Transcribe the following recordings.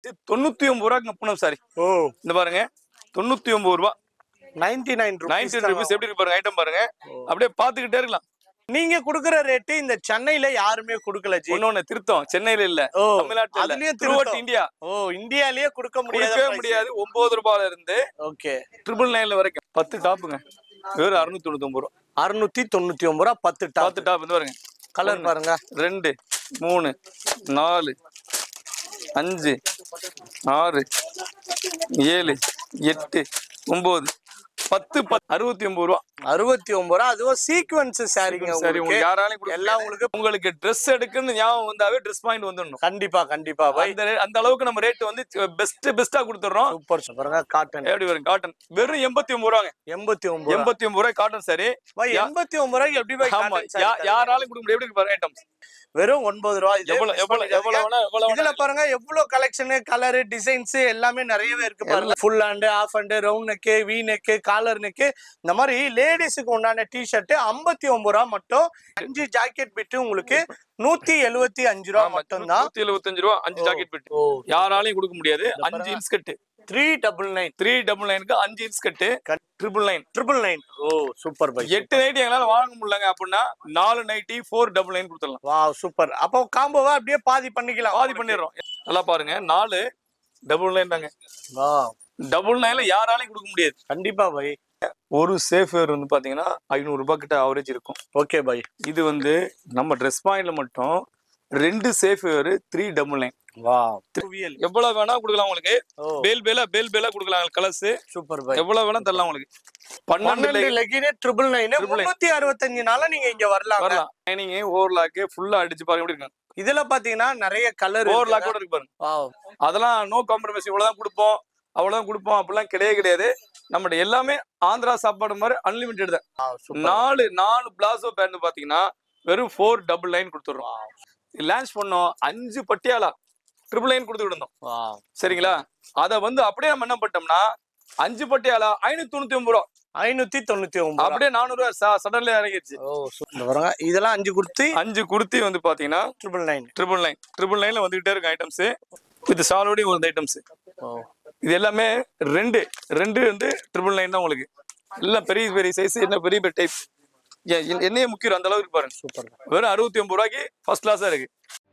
தொண்ணூத்தி ஒன்பது ரூபாய்க்கு பூனம் சாரி ஓ இந்த பாருங்க தொண்ணூத்தி ஒன்பது ரூபா நைன்டி நைன் நைன்டீன் ருபீஸ் எப்படி இருக்கு பாருங்க ஐட்டம் பாருங்க அப்படியே பாத்துக்கிட்டே இருக்கலாம் நீங்க குடுக்குற ரேட்டு இந்த சென்னையில யாருமே குடுக்கல ஜி இன்னொன்னு திருத்தம் சென்னையில இல்ல ஓ தமிழ்நாட்டுல இல்ல அதுலயும் த்ரூ திருத்தம். இந்தியா ஓ இந்தியாலயே கொடுக்க கொடுக்கவே முடியாது முடியாது ஒன்பது ரூபாயில இருந்து ஓகே ட்ரிபிள் நைன்ல வரைக்கும் பத்து டாப்புங்க வெறும் அறுநூத்தி தொண்ணூத்தி ஒன்பது ரூபா அறுநூத்தி தொண்ணூத்தி ஒன்பது ரூபா பத்து டாப் பத்து டாப் வந்து பாருங்க கலர் பாருங்க ரெண்டு மூணு நாலு அஞ்சு ஆறு ஏழு எட்டு ஒன்பது பத்து பத்து அறுபத்தி ஒன்பது ரூபா அறுபத்தி ஒன்பது ரூபா அதுவும் சீக்வன்ஸ் சாரிங்க சரி உங்களுக்கு உங்களுக்கு யாராலையும் கொடுக்க எல்லாம் முடியாது. உங்களுக்கு உங்களுக்கு ட்ரெஸ் எடுக்குன்னு ஞாபகம் வந்தாவே ட்ரெஸ் பாயிண்ட் வந்துடணும் கண்டிப்பா கண்டிப்பா பை அந்த rate- அந்த அளவுக்கு நம்ம ரேட் வந்து பெஸ்ட் பெஸ்டா கொடுத்துறோம் சூப்பர் சூப்பருங்க காட்டன் எப்படி வரும் காட்டன் வெறும் எண்பத்தி ஒன்பது ரூபாங்க எண்பத்தி ஒன்பது எண்பத்தி ஒன்பது ரூபாய் காட்டன் சரி பை எண்பத்தி ஒன்பது ரூபாய்க்கு எப்படி பை ஆமா cotton saree யா- தரீங்க? யாராலும் கொடுக்க முடியாது எப்படி இருக்கு பாருங்க ஐட்டம்ஸ் வெறும் ஒன்பது ரூபா இது எவ்வளவு miss எவ்வளவு எவ்வளவு பண்ணிக்காதீங்க. வேணா எவ்வளவு இதுல வேணா பாருங்க எவ்வளவு கலெக்ஷன் கலர் டிசைன்ஸ் எல்லாமே நிறையவே இருக்கு பாருங்க full hand half hand round neck V neck collar neck இந்த மாதிரி லேடிஸுக்கு உண்டான டி ஷர்ட் ஐம்பத்தி ஒன்பது ரூபா மட்டும் அஞ்சு ஜாக்கெட் பிட்டு உங்களுக்கு நூத்தி எழுவத்தி அஞ்சு ரூபா மட்டும் தான் நூத்தி எழுபத்தஞ்சு ரூபா அஞ்சு ஜாக்கெட் பிட்டு ஓ யாராலையும் கொடுக்க முடியாது அஞ்சு இன்ச் கட்டு three double nine three double நைனுக்கு அஞ்சு இன்ச் கட்டு triple nine triple nine oh super by எட்டு நைட்டி எங்களால வாங்க முடியலங்க அப்படின்னா நாலு நைட்டி ஃபோர் டபுள் நைன் கொடுத்துடலாம் வா சூப்பர் அப்போ காம்போவா அப்படியே பாதி பண்ணிக்கலாம் பாதி பண்ணிடுறோம் நல்லா பாருங்க நாலு டபுள் நைன் தாங்க வா டபுள் நைன்ல யாராலையும் கொடுக்க முடியாது கண்டிப்பா பை ஒரு சேஃப் வேர் வந்து பாத்தீங்கன்னா ஐநூறு ரூபாய் கிட்ட ஆவரேஜ் இருக்கும் ஓகே பை இது வந்து நம்ம ட்ரெஸ் பாயிண்ட்ல மட்டும் ரெண்டு safe wear three double nine வா எவ்வளவு வேணா கொடுக்கலாம் உங்களுக்கு ஓ பேல் பேலா பேல் பேலா கொடுக்கலாம் கலர்ஸ் சூப்பர் பை எவ்வளவு வேணா தரலாம் உங்களுக்கு பன்னெண்டு பன்னெண்டு லெகினே ட்ரிபிள் நைன் Triple nine. முன்னூத்தி அறுபத்தஞ்சு நாள நீங்க இங்க வரலாம் வரலாம் லைனிங் ஓவர்லாக்கு ஃபுல்லா அடிச்சு பாருங்க எப்படி இருக்கு இதுல பாத்தீங்கன்னா நிறைய கலர் ஓவர்லாக் கூட இருக்கு பாருங்க அதெல்லாம் நோ காம்ப்ரமைஸ் இவ்வளவுதான் கொடுப்போம் அவ்வளவுதான் கொடுப்போம் அப்படிலாம் கிடையவே கிடையாது நம்மகிட்ட எல்லாமே ஆந்திரா சாப்பாடு மாதிரி அன்லிமிட்டெட் தான் நாலு நாலு பிளாசோ பேண்ட் பாத்தீங்கன்னா வெறும் ஃபோர் டபுள் லைன் கொடுத்துடுறோம் லான்ச் பண்ணோம் அஞ்சு பட்டியாலா ட்ரிபிள் லைன் கொடுத்து விடணும் சரிங்களா அத வந்து அப்படியே நம்ம என்ன பண்ணிட்டோம்னா அஞ்சு பட்டியாலா ஐநூத்தி தொண்ணூத்தி ஒன்பது ரூபா ஐநூத்தி தொண்ணூத்தி ஒன்பது அப்படியே நானூறு ரூபா சடன்ல இறங்கிடுச்சு ஓ இந்த பாருங்க இதெல்லாம் அஞ்சு குடுத்து அஞ்சு குர்த்தி வந்து பாத்தீங்கன்னா triple nine triple nine triple நைன்ல வந்துகிட்டே இருக்கு ஐட்டம்ஸ் இது சாலோடையும் ஒரு ஐட்டம்ஸ் ஓ இது எல்லாமே ரெண்டு ரெண்டு வந்து ட்ரிபிள் நைன் தான் உங்களுக்கு எல்லாம் பெரிய பெரிய சைஸ் என்ன பெரிய பெரிய டைப் என்னையே முக்கியம் அந்த அளவுக்கு பாருங்க சூப்பர் வெறும் அறுபத்தி ஒன்பது ரூபாய்க்கு ஃபர்ஸ்ட் கிளாஸா இருக்கு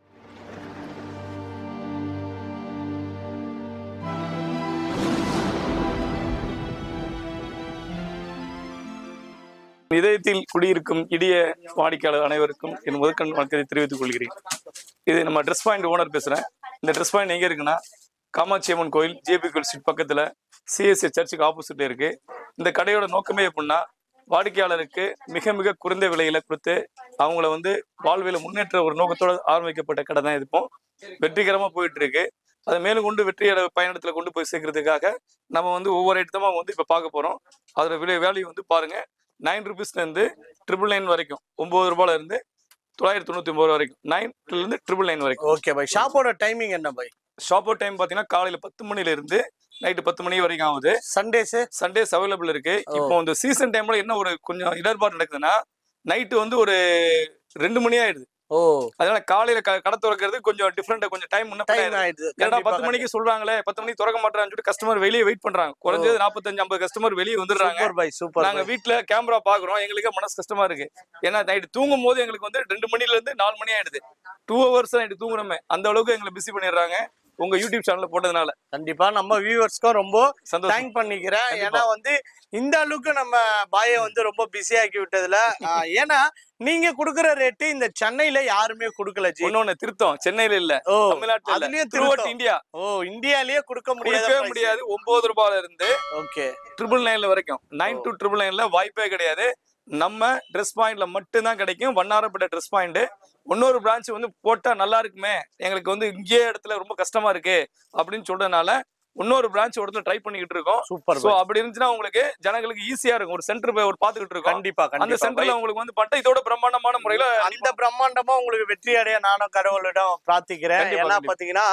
இதயத்தில் குடியிருக்கும் இடிய வாடிக்கையாளர் அனைவருக்கும் என் முதற்கண் வணக்கத்தை தெரிவித்துக் கொள்கிறேன் இது நம்ம ட்ரெஸ் பாயிண்ட் ஓனர் பேசுறேன் இந்த ட்ரெஸ் பாயிண்ட் எங்க இருக்குன்னா காமாட்சி அம்மன் கோயில் ஜேபி கோயில் ஸ்ட்ரீட் பக்கத்துல சிஎஸ்சி சர்ச்சுக்கு ஆப்போசிட்ல இருக்கு இந்த கடையோட நோக்கமே எப்படின்னா வாடிக்கையாளருக்கு மிக மிக குறைந்த விலையில கொடுத்து அவங்கள வந்து வாழ்வியல முன்னேற்ற ஒரு நோக்கத்தோட ஆரம்பிக்கப்பட்ட கடை தான் இதுப்போ வெற்றிகரமா போயிட்டு இருக்கு அதை மேலும் கொண்டு வெற்றி அடை- பயணத்துல கொண்டு போய் சேர்க்கறதுக்காக நம்ம வந்து ஒவ்வொரு ஐட்டமா வந்து இப்ப பார்க்க போறோம் அதோட விலை வேல்யூ வந்து பாருங்க நைன் ருபீஸ்ல இருந்து ட்ரிபிள் நைன் வரைக்கும் ஒன்பது ரூபாயில இருந்து தொள்ளாயிரத்தி தொண்ணூத்தி ஒன்பது வரைக்கும் நைன்ல இருந்து ட்ரிபிள் நைன் வரைக்கும் ஓகே பை ஷாப்போட டைமிங் என்ன பை ஷாப் அவுட் டைம் பாத்தீங்கன்னா காலையில பத்து மணில இருந்து நைட்டு பத்து மணி வரைக்கும் ஆகுது சண்டேஸ் சண்டேஸ் அவைலபிள் இருக்கு இப்போ இந்த சீசன் டைம்ல என்ன ஒரு கொஞ்சம் இடர்பாடு நடக்குதுன்னா நைட்டு வந்து ஒரு ரெண்டு மணி ஆயிடுது ஓ அதனால காலையில க- கடை திறக்கிறது கொஞ்சம் டிஃப்ரெண்டா கொஞ்சம் டைம் முன்ன பின்ன டைம் ஆயிடுது. ஆயிடுது ஏன்னா பத்து மணிக்கு சொல்றாங்களே பத்து மணிக்கு திறக்க மாட்டான்னு சொல்லிட்டு கஸ்டமர் வெளியே வெயிட் பண்றாங்க குறைஞ்சது நாற்பத்தஞ்சு ஐம்பது கஸ்டமர் வெளியே வந்துடுறாங்க சூப்பர் பை சூப்பர் நாங்க வீட்ல கேமரா பாக்குறோம் எங்களுக்கு மனசு கஷ்டமா இருக்கு ஏன்னா நைட்டு தூங்கும் போது எங்களுக்கு வந்து ரெண்டு மணில இருந்து நாலு மணி ஆயிடுது டூ ஹவர்ஸ் நைட்டு தூங்குறோமே அந்த அளவுக்கு எங்களை பிஸி பண்ணிடுறாங்க உங்க யூடியூப் சேனல்ல போட்டதுனால கண்டிப்பா நம்ம வியூவர்ஸ்க்கும் ரொம்ப சந்தோஷம் தேங்க் பண்ணிக்கிறேன் கண்டிப்பா. ஏன்னா வந்து இந்த அளவுக்கு நம்ம பாயை வந்து ரொம்ப பிஸி ஆக்கி விட்டதுல ஆஹ், ஏன்னா நீங்க குடுக்குற ரேட்டு இந்த சென்னையில யாருமே குடுக்கல ஜி இன்னொன்னு திருத்தம் சென்னையில இல்ல ஓ தமிழ்நாட்டுல அதுலயும் த்ரூ திருத்தம். இந்தியா ஓ இந்தியாலயே கொடுக்க முடியாது கொடுக்கவே முடியாது ஒன்பது ரூபாயில இருந்து ஓகே ட்ரிபிள் நைன்ல வரைக்கும் நைன் டு ட்ரிபிள் நைன்ல வாய்ப்பே கிடையாது நம்ம ட்ரெஸ் பாயிண்ட்ல மட்டும்தான் கிடைக்கும் வண்ணாரப்பட்ட ட்ரெஸ் பாயிண்ட் இன்னொரு பிரான்ச் வந்து போட்டா நல்லா இருக்குமே எங்களுக்கு வந்து இங்கே இடத்துல ரொம்ப கஷ்டமா இருக்கு அப்படின்னு சொல்றதுனால இன்னொரு பிரான்ச் ஒரு இடத்துல ட்ரை பண்ணிக்கிட்டு இருக்கோம் சூப்பர் சோ அப்படி இருந்துச்சுன்னா உங்களுக்கு ஜனங்களுக்கு ஈஸியா இருக்கும் ஒரு சென்டர் போய் ஒரு பாத்துக்கிட்டு இருக்கோம் கண்டிப்பா அந்த கண்டிப்பா சென்டர்ல உங்களுக்கு வந்து பட்ட இதோட பிரம்மாண்டமான முறையில அந்த பிரம்மாண்டமா உங்களுக்கு வெற்றி அடைய நானும் கடவுளிடம் பிரார்த்திக்கிறேன் கண்டிப்பா, ஏன்னா கண்டிப்பா. பாத்தீங்கன்னா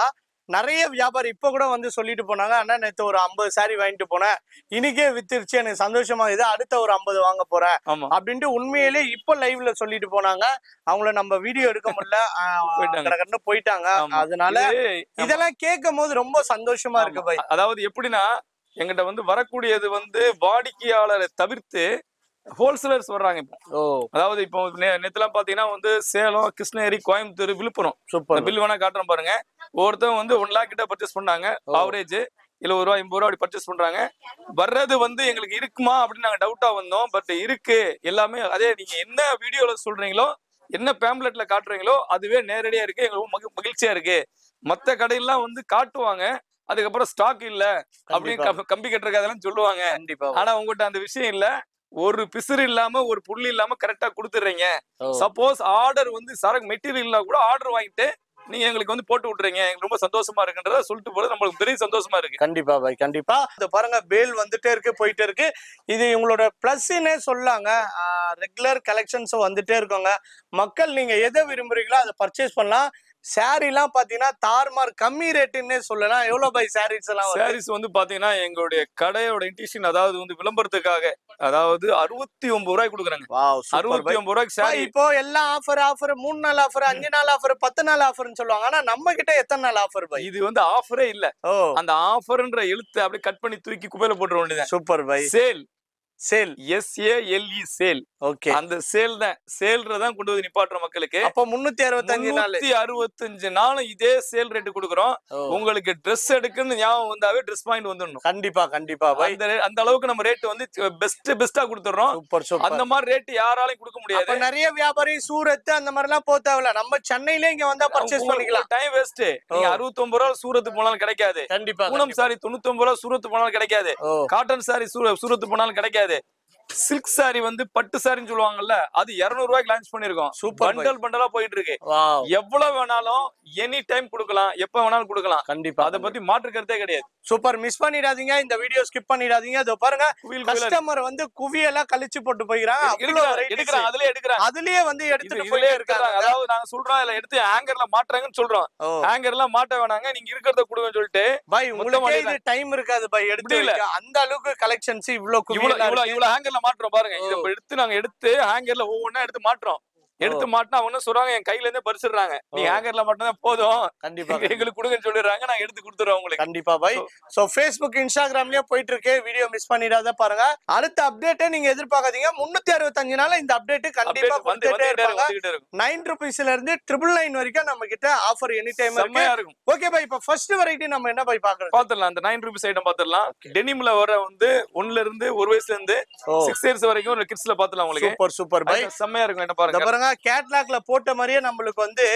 நிறைய வியாபாரி இப்ப கூட வந்து சொல்லிட்டு போனாங்க அண்ணா நேத்து ஒரு ஐம்பது saree வாங்கிட்டு போனேன் இன்னைக்கே வித்துருச்சு எனக்கு சந்தோஷமா இது அடுத்த ஒரு ஐம்பது வாங்க போறேன் ஆமா அப்படின்ட்டு உண்மையிலே இப்ப லைவ்ல சொல்லிட்டு போனாங்க அவங்கள நம்ம வீடியோ எடுக்க முடியல ஆஹ் போயிட்டாங்க. கடகடன்னு போயிட்டாங்க ஆமா. அதனால இது, ஆமா. இதெல்லாம் கேட்கும் போது ரொம்ப சந்தோஷமா இருக்கு ஆமா. பை அதாவது எப்படின்னா எங்கிட்ட வந்து வரக்கூடியது வந்து வாடிக்கையாளரை தவிர்த்து ஹோல்சேலர்ஸ் வர்றாங்க இப்போ ஓ அதாவது இப்போ நே- நேத்துலாம் பாத்தீங்கன்னா வந்து சேலம் கிருஷ்ணகிரி கோயம்புத்தூர் விழுப்புரம் சூப்பர் பில் வேணா காட்டுறேன் பாருங்க ஒவ்வொருத்தவங்க வந்து ஒன் லேக் கிட்ட பர்ச்சேஸ் பண்ணாங்க ஆவரேஜ் எழுபது ரூபா எண்பது ரூபா அப்படி பர்ச்சேஸ் பண்றாங்க வர்றது வந்து எங்களுக்கு இருக்குமா அப்படின்னு நாங்க டவுட்டா வந்தோம் பட் இருக்கு எல்லாமே அதே நீங்க என்ன வீடியோல சொல்றீங்களோ என்ன பேம்லெட்ல காட்டுறீங்களோ அதுவே நேரடியா இருக்கு எங்களுக்கு ரொம்ப மகி- மகிழ்ச்சியா இருக்கு மத்த கடையெல்லாம் வந்து காட்டுவாங்க அதுக்கப்புறம் ஸ்டாக் இல்ல அப்படின்னு கண்டிப்பா. கம்- கம்பி கட்டுறதுலாம் சொல்லுவாங்க கண்டிப்பா ஆனா உங்ககிட்ட அந்த விஷயம் இல்ல ஒரு பிசுறு இல்லாம ஒரு புள்ளி இல்லாம கரெக்டா கொடுத்துடுறீங்க ஓ. சப்போஸ் ஆர்டர் வந்து சரக்கு மெட்டீரியல்னா கூட ஆர்டர் வாங்கிட்டு நீங்க எங்களுக்கு வந்து போட்டு விட்டுறீங்க எங்களுக்கு ரொம்ப சந்தோஷமா இருக்குன்றத சொல்லிட்டு போறது நம்மளுக்கு பெரிய சந்தோஷமா இருக்கு கண்டிப்பா பாய் கண்டிப்பா இந்த பாருங்க பேல் வந்துட்டே இருக்கு போயிட்டே இருக்கு இது இவங்களோட பிளஸ்னே சொல்லாங்க ரெகுலர் கலெக்ஷன்ஸ் வந்துட்டே இருக்கோங்க மக்கள் நீங்க எதை விரும்புறீங்களோ அதை பர்ச்சேஸ் பண்ணலாம் saree எல்லாம் பாத்தீங்கன்னா தார்மார் கம்மி ரேட்டுன்னே சொல்லலாம் எவ்வளவு பை சாரீஸ் எல்லாம் வருது? சாரீஸ் வந்து பாத்தீங்கன்னா எங்களுடைய கடையோட இன்டிஷன் அதாவது வந்து விளம்பரத்துக்காக அதாவது அறுபத்தி ஒன்பது ரூபாய் கொடுக்குறாங்க Wow, super அறுபத்தி bhai. ஒன்பது ரூபாய்க்கு பா, சாரி இப்போ எல்லாம் ஆஃபர் ஆஃபர் மூணு நாள் ஆஃபர் அஞ்சு நாள் ஆஃபர் பத்து நாள் ஆஃபர்னு சொல்லுவாங்க ஆனா நம்ம கிட்ட எத்தனை நாள் ஆஃபர் பை இது வந்து ஆஃபரே இல்ல ஓ அந்த ஆஃபர்ன்ற எழுத்து அப்படியே கட் பண்ணி தூக்கி குப்பையில போட்டுற வேண்டியது super buy sale sale S A L E sale okay அந்த சேல் தான் சேல்றதான் கொண்டு வந்து நிப்பாட்டுற மக்களுக்கு அப்போ முன்னூத்தி அறுபத்தஞ்சு நாள் முன்னூத்தி அறுபத்தஞ்சு நாளும் இதே சேல் ரேட் கொடுக்குறோம் ஓ, உங்களுக்கு Dress எடுக்குன்னு ஞாபகம் வந்தாவே ட்ரெஸ் பாயிண்ட் வந்துடணும் கண்டிப்பா கண்டிப்பா பை அந்த rate- அந்த அளவுக்கு நம்ம ரேட் வந்து பெஸ்ட் பெஸ்டா கொடுத்துறோம் சூப்பர் சூப்பர் அந்த மாதிரி ரேட் யாராலையும் கொடுக்க முடியாது அப்ப நிறைய வியாபாரி சூரத் அந்த மாதிரி எல்லாம் போக தேவையில்ல நம்ம சென்னையிலே இங்க வந்தா பர்ச்சேஸ் பண்ணிக்கலாம் டைம் வேஸ்ட் நீங்க ஓ. அறுபத்தி ஒன்பது ரூபா சூரத்து போனாலும் கிடைக்காது கண்டிப்பா பூனம் சாரி தொண்ணூத்தி ஒன்பது ரூபா சூரத்து போனாலும் கிடைக்காது ஓ காட்டன் சாரி சூரத்து போனாலும் கிடைக்காது சில்க் சாரி வந்து பட்டு சாரின்னு சொல்லுவாங்கல்ல அது 200 ரூபாய்க்கு லான்ச் பண்ணிருக்கோம் Super, bhai. பண்டல் பண்டலா போயிட்டு இருக்கு வாவ் எவ்வளவு வேணாலும் எனி டைம் கொடுக்கலாம் எப்ப வேணாலும் கொடுக்கலாம் கண்டிப்பா அதை பத்தி மாற்று கருத்தே கிடையாது சூப்பர் மிஸ் பண்ணிடாதீங்க இந்த வீடியோ ஸ்கிப் பண்ணிடாதீங்க இதோ பாருங்க குவில் குவிலா கஸ்டமர் வந்து குவியெல்லாம் கழிச்சு போட்டு போயிறாங்க அவ்வளவு எடுக்கிறாங்க varieties. எடுக்கிறாங்க அதுலயே எடுக்கிறாங்க அதுலயே வந்து இது எடுத்துட்டு இதுலயே போயிட்டே எடுக்கிறாங்க இருக்காங்க அதாவது நாங்க சொல்றோம் இதுல எடுத்து ஹேங்கர்ல மாட்டுறாங்கன்னு சொல்றோம் ஓ ஹேங்கர் எல்லாம் மாட்ட வேணாங்க நீங்க இருக்கிறத கொடுங்கன்னு சொல்லிட்டு பாய் மொத்தமா உங்களுக்கே இது டைம் இருக்காது பாய் எடுத்து முடியல. வைக்க. அந்த அளவுக்கு கலெக்ஷன்ஸ் இவ்வளவு இவ்வளவு குவியலா இவ்வளவு இருக்கு. இவ்வளவு ஹேங்கர்ல மாட்டுறோம் பாருங்க இதை ஓ. இப்ப எடுத்து நாங்க எடுத்து ஹேங்கர்ல ஒவ்வொன்னா எடுத்து மாட்டுறோம் எடுத்து மாட்டினா அவங்க என்ன சொல்றாங்க என் கையில இருந்தே பறிச்சிடுறாங்க நீங்க ஓ. ஹேங்கர்ல மாட்டினா போதும் கண்டிப்பா எங்க- எங்களுக்கு கொடுங்கன்னு சொல்லிடுறாங்க நாங்க எடுத்து கொடுத்துறோம் உங்களுக்கு கண்டிப்பா பாய் சோ ஃபேஸ்புக் இன்ஸ்டாகிராம்லயும் போயிட்டு இருக்கு வீடியோ மிஸ் பண்ணிடாத பாருங்க அடுத்த அப்டேட்டை நீங்க எதிர்பார்க்காதீங்க முன்னூத்தி அறுபத்தஞ்சு நாள் இந்த அப்டேட் கண்டிப்பா Update வந்து கொடுத்துட்டே வந்துகிட்டே இருக்கும், இருப்பாங்க வந்துகிட்டே இருக்கும் நைன் ருபீஸ்ல இருந்து ட்ரிபிள் நைன் வரைக்கும் நம்ம கிட்ட ஆஃபர் எனி டைம் இருக்கு செம்மையா இருக்கும் ஓகே பாய் இப்ப ஃபர்ஸ்ட் வெரைட்டி நம்ம என்ன பாய் பாக்குறோம் பாத்துடலாம் அந்த நைன் ருபீஸ் ஐட்டம் பாத்துடலாம் டெனிம்ல வர வந்து ஒன்னுல இருந்து ஒரு வயசுல இருந்து ஓ சிக்ஸ் இயர்ஸ் வரைக்கும் ஒரு கிட்ஸ்ல பாத்துலாம் உங்களுக்கு சூப்பர் சூப்பர் பாய் அது செம்மையா இருக்கும் என்ன இந்த பாருங்க பாருங்க கேட்லாக்ல போட்ட மாதிரியே நம்மளுக்கு வந்து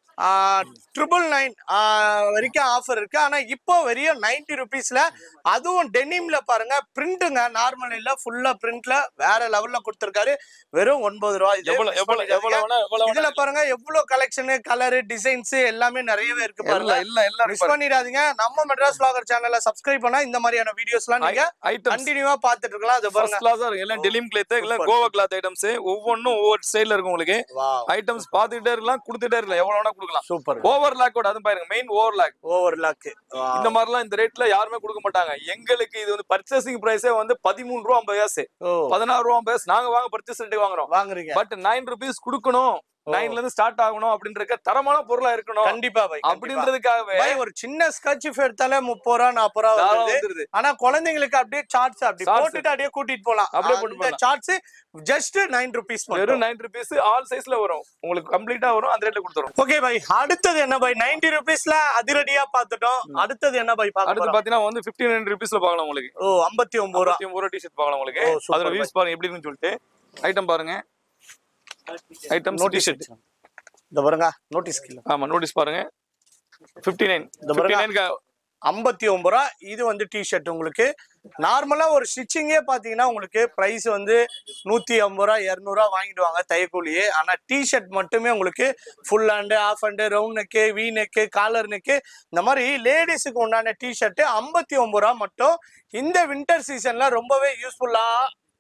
ட்ரிபிள் நைன் வரைக்கும் ஆஃபர் இருக்கு ஆனா இப்போ வெறும் நைன்டி ருபீஸ்ல அதுவும் டெனிம்ல பாருங்க பிரிண்ட்டுங்க நார்மல் இல்ல ஃபுல்லா பிரிண்ட்ல வேற லெவல்ல கொடுத்திருக்காரு வெறும் ஒன்பது ரூபாய் இதே எவ்வளவு miss எவ்வளவு பண்ணிடாதீங்க. எவ்வளவு வேணா எவ்வளவு இதுல வேணா பாருங்க எவ்வளவு கலெக்ஷன் கலர் டிசைன்ஸ் எல்லாமே நிறையவே இருக்கு பாருங்க எல்லாம் எல்லாம் எல்லாம் மிஸ் பண்ணிடாதீங்க நம்ம மெட்ராஸ் vlogger சேனலை சப்ஸ்கிரைப் பண்ணா இந்த மாதிரியான வீடியோஸ் எல்லாம் நீங்க ஐட்டம் கண்டினியூவா பாத்துட்டு இருக்கலாம் அது ஃபர்ஸ்ட் பாருங்க கிளாஸா இருக்கும் எல்லாம் டெலிம் கிளாத் எல்லாம் Super. கோவா கிளாத் ஐட்டம்ஸ் ஒவ்வொன்றும் ஒவ்வொரு ஸ்டைல்ல இருக்கும் உங்களுக்கு வாவ் ஐட்டம்ஸ் பாத்துக்கிட்டே இருக்கலாம் கொடுத்துட்டே இருக்கலாம் எவ்வளவு வேணா கொடுக்கலாம் சூப்பர் ஓவர்லாக்கோட அது பாருங்க மெயின் ஓவர்லாக் ஓவர் லாக் இந்த மாதிரிலாம் இந்த ரேட்ல யாருமே கொடுக்க மாட்டாங்க எங்களுக்கு இது வந்து பர்ச்சேசிங் பிரைஸே வந்து பதிமூணு ரூபா ஐம்பது காசு ஓ பதினாறு ரூபா ஐம்பது காசு நாங்க வாங்க பர்ச்சேஸ் ரேட்டு வாங்குறோம் வாங்குறீங்க பட் நைன் ருபீஸ் கொடுக்கணும் ஓ. நைன்ல இருந்து ஸ்டார்ட் ஆகணும் அப்படின்ற தரமான பொருளா இருக்கணும் கண்டிப்பா பை அப்படின்றது அப்படின்றதுக்காகவே பை ஒரு சின்ன ஸ்கட்ச் எடுத்தாலே முப்பது ரூபா நாற்பது ரூபா தாராளமா வருது வந்துருது ஆனா குழந்தைங்களுக்கு அப்படியே சார்ட்ஸ் அப்படி Charts. போட்டுட்டு அப்படியே கூட்டிட்டு போலாம் அப்படியே போட்டு அந்த சார்ட்ஸ் ஜஸ்ட் நைன் ருபீஸ் வெறும் நைன் ருபீஸ் ஆல் சைஸ்ல வரும் உங்களுக்கு கம்ப்ளீட்டா வரும் அந்த ரேட்ல கொடுத்துரும் ஓகே பை அடுத்தது என்ன பை நைன்டி ருபீஸ்ல அதிரடியா பாத்துட்டோம் அடுத்தது என்ன பை அடுத்து பாக்க பாத்தீங்கன்னா வந்து பிப்டி நைன் ருபீஸ்ல பார்க்கலாம் உங்களுக்கு ஓ ஐம்பத்தி ஒன்பது ரூபா ஐம்பத்தி ஒன்பது ரூபா டிஷர்ட் பார்க்கலாம் உங்களுக்கு ஓ, super அதோட வியூஸ் பாருங்க எப்படி இருக்குன்னு சொல்லிட்டு ஐட்டம் பாருங்க ஐட்டம் நோட்டீஸ் டிஷர்ட் இந்த பாருங்க நோட்டீஸ் கீழ ஆமா நோட்டீஸ் பாருங்க பிப்டி நைன் இந்த பாருங்க. நைன் ஐம்பத்தி ஒன்பது ரூபா இது வந்து டிஷர்ட் உங்களுக்கு நார்மலா ஒரு ஸ்டிச்சிங்கே பாத்தீங்கன்னா உங்களுக்கு பிரைஸ் வந்து நூத்தி ஐம்பது ரூபா இரநூறுவா வாங்கிடுவாங்க தையக்கூலியே ஆனா டிஷர்ட் மட்டுமே உங்களுக்கு full hand half hand round neck V neck collar neck இந்த மாதிரி லேடிஸுக்கு உண்டான டிஷர்ட் ஐம்பத்தி ஒன்பது ரூபா மட்டும் இந்த வின்டர் சீசன்ல ரொம்பவே யூஸ்ஃபுல்லா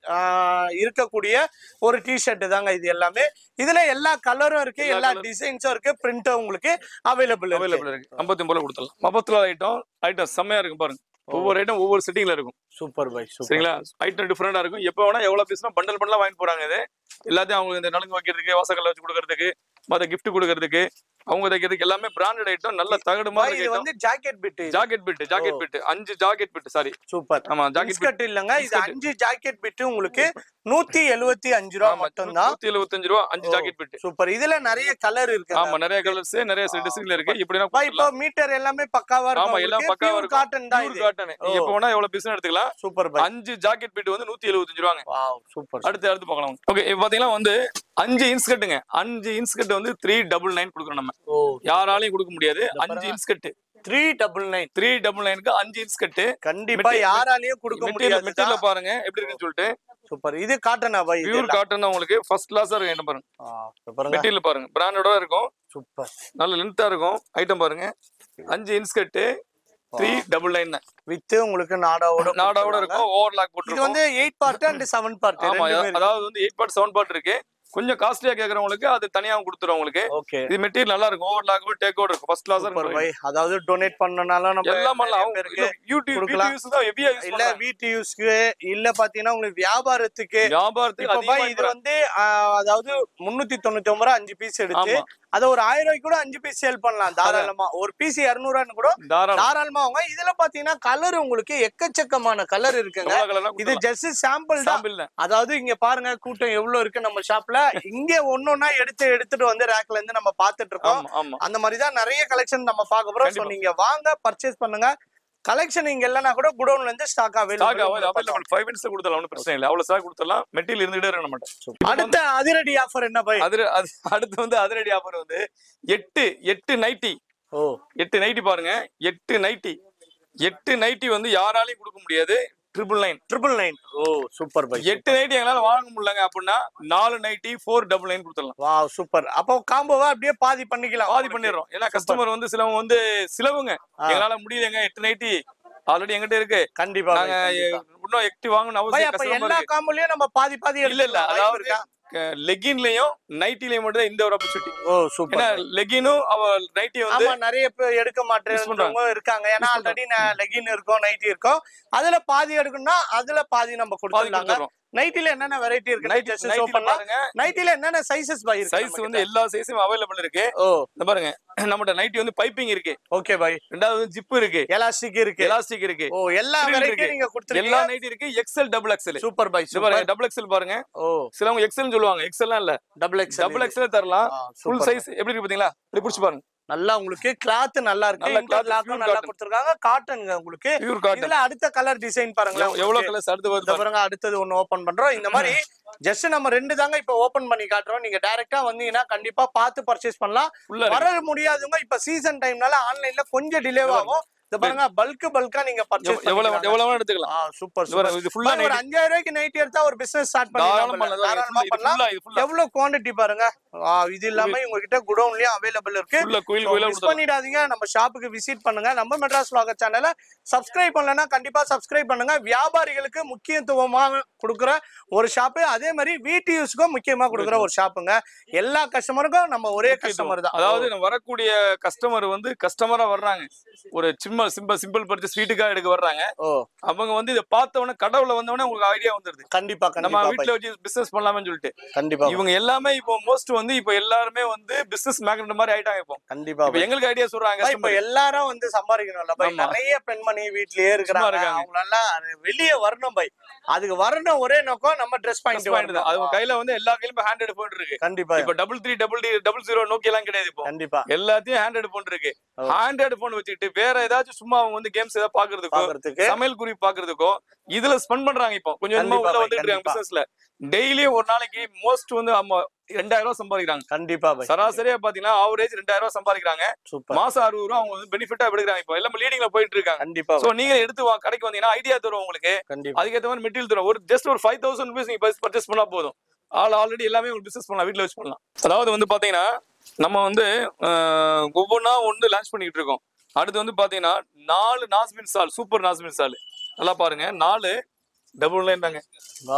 இருக்கக்கூடிய ஒரு டிஷர்ட் தாங்க இது எல்லாமே இதுல எல்லா கலரும் இருக்கு எல்லா எல்லா colour- டிசைன்ஸும் இருக்கு பிரிண்டும் உங்களுக்கு அவைலபிள் இருக்கு அவைலபிள் இருக்கு ஐம்பத்தி ஒன்பதுல கொடுத்துடலாம் ஐம்பத்தி ஐட்டம் ஐட்டம் செம்மையா இருக்கும் பாருங்க ஒவ்வொரு ஐட்டம் ஒவ்வொரு செட்டிங்ல இருக்கும் சூப்பர் பை சூப்பர் சரிங்களா ஐட்டம் டிஃப்ரெண்டா இருக்கும் எப்போ வேணா எவ்வளவு பீஸ்னா பண்டல் பண்டலா வாங்கிட்டு போறாங்க இது எல்லாத்தையும் அவங்க இந்த நலுங்கு வைக்கிறதுக்கு வாசக்கல்ல வச்சு கொடுக்கறதுக்கு மத்த gift கொடுக்கறதுக்கு அவங்க தைக்கிறதுக்கு எல்லாமே பிராண்டட் ஐட்டம் நல்ல தகடு மாதிரி இது ஐட்டம் வந்து jacket bit jacket bit jacket oh. Bit அஞ்சு ஜாக்கெட் பிட் சாரி சூப்பர் ஆமா ஜாக்கெட் பிட் பிஸ்கட் இல்லங்க இது Biscuit. அஞ்சு ஜாக்கெட் பிட் உங்களுக்கு நூத்தி எழுவத்தி அஞ்சு ரூபா மட்டும்தான் நூத்தி எழுபத்தஞ்சு ரூபா அஞ்சு ஓ. ஜாக்கெட் பிட் சூப்பர் இதுல நிறைய கலர் இருக்கு ஆமா நிறைய கலர்ஸ் நிறைய டிசைன்ல இருக்கு இப்படினா பா, இப்போ மீட்டர் எல்லாமே பக்காவா ஆமா எல்லாம் பக்காவா இருக்கும் காட்டன் தான் பியூர் இது காட்டன் ஓ. எப்போ வேணா எவ்வளவு பீஸ் எடுத்துக்கலாம் சூப்பர் பை அஞ்சு ஜாக்கெட் பிட் வந்து நூத்தி எழுபத்தஞ்சு ரூபாங்க வாவ் சூப்பர் அடுத்து அடுத்து பார்க்கலாம் ஓகே இப்போ பாத்தீங்கன்னா வந்து அஞ்சு இன்ஸ்கட்டுங்க அஞ்சு இன்ஸ்கட் வந்து த்ரீ டபுள் நைன் கொடுக்குறோம் நம்ம ஓ யாராலையும் கொடுக்க முடியாது அஞ்சு பாருங்க. இன்ஸ்கட் three double nine three double நைனுக்கு அஞ்சு இன்ஸ்கட் கண்டிப்பா Material- யாராலையும் கொடுக்க மெட்டீரியல் முடியாது மெட்டீரியல் பாருங்க எப்படி இருக்குன்னு சொல்லிட்டு சூப்பர் இது காட்டனா பை பியூர் காட்டன் உங்களுக்கு ஃபர்ஸ்ட் கிளாஸா இருக்கும் ஐட்டம் பாருங்க பாருங்க மெட்டீரியல் பாருங்க பிராண்டோட இருக்கும் சூப்பர் நல்ல லென்த்தா இருக்கும் ஐட்டம் பாருங்க அஞ்சு இன்ஸ்கட் த்ரீ டபுள் நைன் வித் உங்களுக்கு நாடாவோட நாடாவோட கொடுத்துருக்காங்க. இருக்கும் ஓவர்லாக் இது போட்டுருக்கும் வந்து eight part and seven part ஆமா அதாவது வந்து எயிட் பார்ட் செவன் பார்ட் இருக்கு கொஞ்சம் காஸ்ட்லியா கேக்குறவங்களுக்கு அது தனியாவும் கொடுத்துரும் உங்களுக்கு ஓகே இது மெட்டீரியல் நல்லா இருக்கும் ஓவர்லாக் டேக் ஓவர் இருக்கும் ஃபர்ஸ்ட் கிளாஸா சூப்பர் இருக்கும் பை அதாவது டொனேட் பண்ணனால நம்ம எல்லாம் பண்ணலாம் நிறைய அவங்க பேருக்கு இல்ல, யூடியூப் கொடுக்கலாம். யூடியூப்ஸ் தான் ஹெவியா யூஸ் இல்ல வீட்டு யூஸ்க்கு இல்ல பாத்தீங்கன்னா உங்களுக்கு வியாபாரத்துக்கு வியாபாரத்துக்கு இப்ப பாய் அதிகமா இது வந்து ஆஹ், அதாவது முன்னூத்தி தொண்ணூத்தி ஒன்பது ரூபா அஞ்சு பீஸ் எடுத்து ஆமா அத ஒரு ஆயிரம் ரூபாய்க்கு கூட அஞ்சு பீஸ் சேல் பண்ணலாம் தாராளமா ஒரு பீஸ் இருநூறுவான்னு கூட தாராளம் தாராளமா அவங்க இதுல பாத்தீங்கன்னா கலர் உங்களுக்கு எக்கச்சக்கமான கலர் இருக்குங்க எவ்வளவு கலர்லாம் இது ஜஸ்ட் சாம்பிள் தான் சாம்பிள் தான் அதாவது இங்க பாருங்க கூட்டம் எவ்வளவு இருக்கு நம்ம ஷாப்ல இங்க ஒன்னொன்னா எடுத்து எடுத்துட்டு வந்து ரேக்ல இருந்து நம்ம பாத்துட்டு இருக்கோம் ஆமா ஆமா அந்த மாதிரி தான் நிறைய கலெக்ஷன் நம்ம பார்க்க போறோம் சோ கண்டிப்பா. நீங்க வாங்க பர்ச்சேஸ் பண்ணுங்க கலெக்ஷன் இங்க இல்லைன்னா கூட குடோன்ல இருந்து stock stock available available five minutes கொடுத்தலாம் ஒன்றும் பிரச்சனை இல்லை அவ்வளவு ஸ்டாக் கொடுத்துடலாம் மெட்டீரியல் இருந்துகிட்டே இருக்க மாட்டேன் அடுத்த அதிரடி ஆஃபர் என்ன பை அது அது அடுத்து வந்து அதிரடி ஆஃபர் வந்து எட்டு எட்டு நைட்டி ஓ எட்டு நைட்டி பாருங்க எட்டு நைட்டி எட்டு நைட்டி வந்து யாராலையும் கொடுக்க முடியாது triple nine triple nine oh super by எட்டு நைட்டி எங்களால வாங்க முடியலங்க அப்படின்னா நாலு நைட்டி ஃபோர் டபுள் நைன் கொடுத்துடலாம் வா சூப்பர் அப்போ காம்போவா அப்படியே பாதி பண்ணிக்கலாம் பாதி பண்ணிடுறோம் ஏன்னா கஸ்டமர் வந்து சிலவங்க வந்து சிலவங்க ஆ. எங்களால முடியலங்க எட்டு நைட்டி ஆல்ரெடி எங்கிட்ட இருக்கு கண்டிப்பா பை, நாங்க கண்டிப்பா. இன்னும் எக்டி வாங்கணும் பை, அவசியம் அப்ப கஸ்டமர் எல்லா காம்போலயும் நம்ம பாதி பாதி இல்ல இல்ல எடுத்துக்கலாம். அதாவது இருக்கா? லெகின்லயும் நைட்டிலையும் மட்டும் தான் இந்த ஒரு ஆப்பர்ச்சுனிட்டி ஓ ஏன்னா சூப்பர் லெகினும் அவ நைட்டி வந்து ஆமா நிறைய பேர் எடுக்க Use மாட்டேன்றவங்க இருக்காங்க ஏன்னா Use ஆல்ரெடி லெகின் இருக்கும் நைட்டி இருக்கும் அதுல பாதி எடுக்கணும்னா அதுல பாதி நம்ம பாதி கொடுத்துடலாங்க கொடுத்துறோம் நைட்டில என்னென்ன வெரைட்டி இருக்கு நைட்டி ஜஸ்ட் ஷோ நைட்டில பண்ணலாம் பாருங்க நைட்டில என்னென்ன சைஸஸ் பை இருக்கு சைஸ் வந்து எல்லா சைஸும் அவைலபிள் இருக்கு ஓ இந்த பாருங்க நம்மகிட்ட நைட்டி வந்து பைப்பிங் இருக்கு ஓகே பை ரெண்டாவது ஜிப் இருக்கு எலாஸ்டிக் இருக்கு எலாஸ்டிக் இருக்கு ஓ எல்லா Frill வெரைட்டி இருக்கு. நீங்க எல்லா கொடுத்துருக்கீங்க நைட்டி இருக்கு XL double XL super buy இது பாருங்க சூப்பர் டபுள் எக்ஸ்எல் பாருங்க ஓ சிலவங்க எக்ஸ்எல் சொல்லுவாங்க எக்ஸ்எல்லாம் இல்ல டபுள் எக்ஸ் டபுள் எக்ஸ்எல் தரலாம் ஃபுல் சைஸ் எப்படி இருக்கு பாத்தீங்களா இப்படி புடிச்சு பாருங்க நல்லா உங்களுக்கு கிளாத் நல்லா இருக்கு நல்ல cloth, இன்டர்லாக்கும் pure நல்லா cotton. கொடுத்துருக்காங்க காட்டனுங்க உங்களுக்கு பியூர் காட்டன் இதுல அடுத்த கலர் டிசைன் பாருங்களேன் எவ்வளவு உங்களுக்கு. கலர்ஸ் அடுத்து வருது இந்த பாருங்க. பாருங்க அடுத்தது ஒண்ணு ஓபன் பண்றோம் இந்த மாதிரி ஜஸ்ட் நம்ம ரெண்டு தாங்க இப்ப ஓபன் பண்ணி காட்டுறோம் நீங்க டைரக்டா வந்தீங்கன்னா கண்டிப்பா பார்த்து பர்ச்சேஸ் பண்ணலாம் Full ஆ இருக்கு. வர முடியாதவங்க இப்ப சீசன் டைம்னால ஆன்லைன்ல கொஞ்சம் டிலே ஆகும் இந்த பாருங்க பல்க் பல்கா நீங்க பர்ச்சேஸ் எவ்வ- எவ்வளவு எவ்வளவு வேணா எடுத்துக்கலாம் சூப்பர் இது பாருங்க, இது ஃபுல்லா ஒரு அஞ்சாயிரம் ரூபாய்க்கு நைட் எடுத்தா ஒரு பிசினஸ் ஸ்டார்ட் தாராளமா பண்ணலாம் தாராளமா இது பண்ணலாம் ஃபுல்லா இது ஃபுல்லா எவ்வளவு குவாண்டிட்டி பாருங்க ஆ, இது இல்லாம உங்ககிட்ட குடோன்லயும் அவைலபிள் இருக்கு ஃபுல்லா கோயில் So, கோயிலா miss கொடுத்துடலாம் பண்ணிடாதீங்க நம்ம ஷாப்புக்கு விசிட் பண்ணுங்க நம்ம மெட்ராஸ் vlogger சேனலை சப்ஸ்கிரைப் பண்ணலன்னா கண்டிப்பா சப்ஸ்கிரைப் பண்ணுங்க வியாபாரிகளுக்கு முக்கியத்துவமாக கொடுக்குற ஒரு ஷாப்பு அதே மாதிரி வீட்டு யூஸ்க்கும் முக்கியமா கொடுக்குற ஒரு ஷாப்புங்க எல்லா கஸ்டமருக்கும் நம்ம ஒரே கஸ்டமர் தான் அதாவது நம்ம வரக்கூடிய கஸ்டமர் வந்து கஸ்டமரா வர்றாங்க ஒரு சிம்பிள் சிம்பிள் சிம்பிள் பர்ச்சேஸ் வீட்டுக்காக எடுக்க வர்றாங்க ஓ அவங்க வந்து இதை பார்த்த உடனே கடவுள வந்த உடனே உங்களுக்கு ஐடியா வந்துருது கண்டிப்பா நம்ம கண்டிப்பா வீட்ல வச்சு பிசினஸ் பண்ணலாம்னு சொல்லிட்டு பை. கண்டிப்பா இவங்க எல்லாமே இப்போ மோஸ்ட் வந்து இப்போ எல்லாருமே வந்து பிசினஸ் மேக்னெட் மாதிரி ஆயிட்டாங்க இப்போ கண்டிப்பா இப்போ பை. எங்களுக்கு ஐடியா சொல்றாங்க பை, இப்ப customer. எல்லாரும் வந்து சம்பாதிக்கணும்ல பை ஆமா. நிறைய பெண்மணி வீட்லயே இருக்கிறாங்க இருக்காங்க. அவங்க எல்லாம் வெளியே வரணும் பை அதுக்கு வரணும் ஒரே நோக்கம் நம்ம ட்ரெஸ் Plus point பாயிண்ட் தான். அது உங்க கையில வந்து எல்லா கையிலுமே ஹேண்டட் போன் இருக்கு கண்டிப்பா இப்போ double three double T double zero நோக்கி எல்லாம் கிடையாது இப்போ கண்டிப்பா எல்லாத்தையும் ஹேண்டட் போன் இருக்கு ஓ. ஹேண்டட் போன் வச்சுக்கிட்டு வேற ஏதாச்சும் சும்மா அவங்க வந்து கேம்ஸ் ஏதாவது பாக்குறதுக்கோ பாக்குறதுக்கு சமையல் குறிப்பு பாக்குறதுக்கோ இதுல ஸ்பெண்ட் பண்றாங்க இப்போ கொஞ்சம் கொஞ்சமா கண்டிப்பா உள்ள பை, வந்துட்டு இருக்காங்க கண்டிப்பா. பிசினஸ்ல டெய்லியும் ஒரு நாளைக்கு மோஸ்ட் வந்து ஆமா ரெண்டாயிரம் ரூபாய் சம்பாதிக்கிறாங்க கண்டிப்பா பை சராசரியா பாத்தீங்கன்னா ஆவரேஜ் ரெண்டாயிரம் ரூபாய் சம்பாதிக்கிறாங்க சூப்பர் மாசம் அறுபது ரூபா அவங்க வந்து பெனிஃபிட்டா எடுக்கிறாங்க இப்போ எல்லாம் லீடிங்ல போயிட்டு இருக்காங்க கண்டிப்பா சோ நீங்க எடுத்து வா- கடைக்கு வந்தீங்கன்னா ஐடியா தரும் உங்களுக்கு கண்டிப்பா அதுக்கேற்ற மாதிரி மெட்டீரியல் தரும் ஒரு ஜஸ்ட் ஒரு ஃபைவ் தௌசண்ட் ருபீஸ் நீங்க பர்ச்சேஸ் பண்ணா போதும் ஆல் ஆல்ரெடி எல்லாமே உங்களுக்கு பிசினஸ் பண்ணலாம் வீட்ல வச்சு பண்ணலாம் அதாவது வந்து பாத்தீங்கன்னா நம்ம வந்து ஆஹ், ஒவ்வொன்றா ஒன்று லான்ச் பண்ணிட்டு இருக்கோம் அடுத்து வந்து பாத்தீங்கன்னா நாலு நாஸ்மின் சால் சூப்பர் நாஸ்மின் சால் நல்லா பாருங்க நாலு டபுள் லைன் தாங்க வா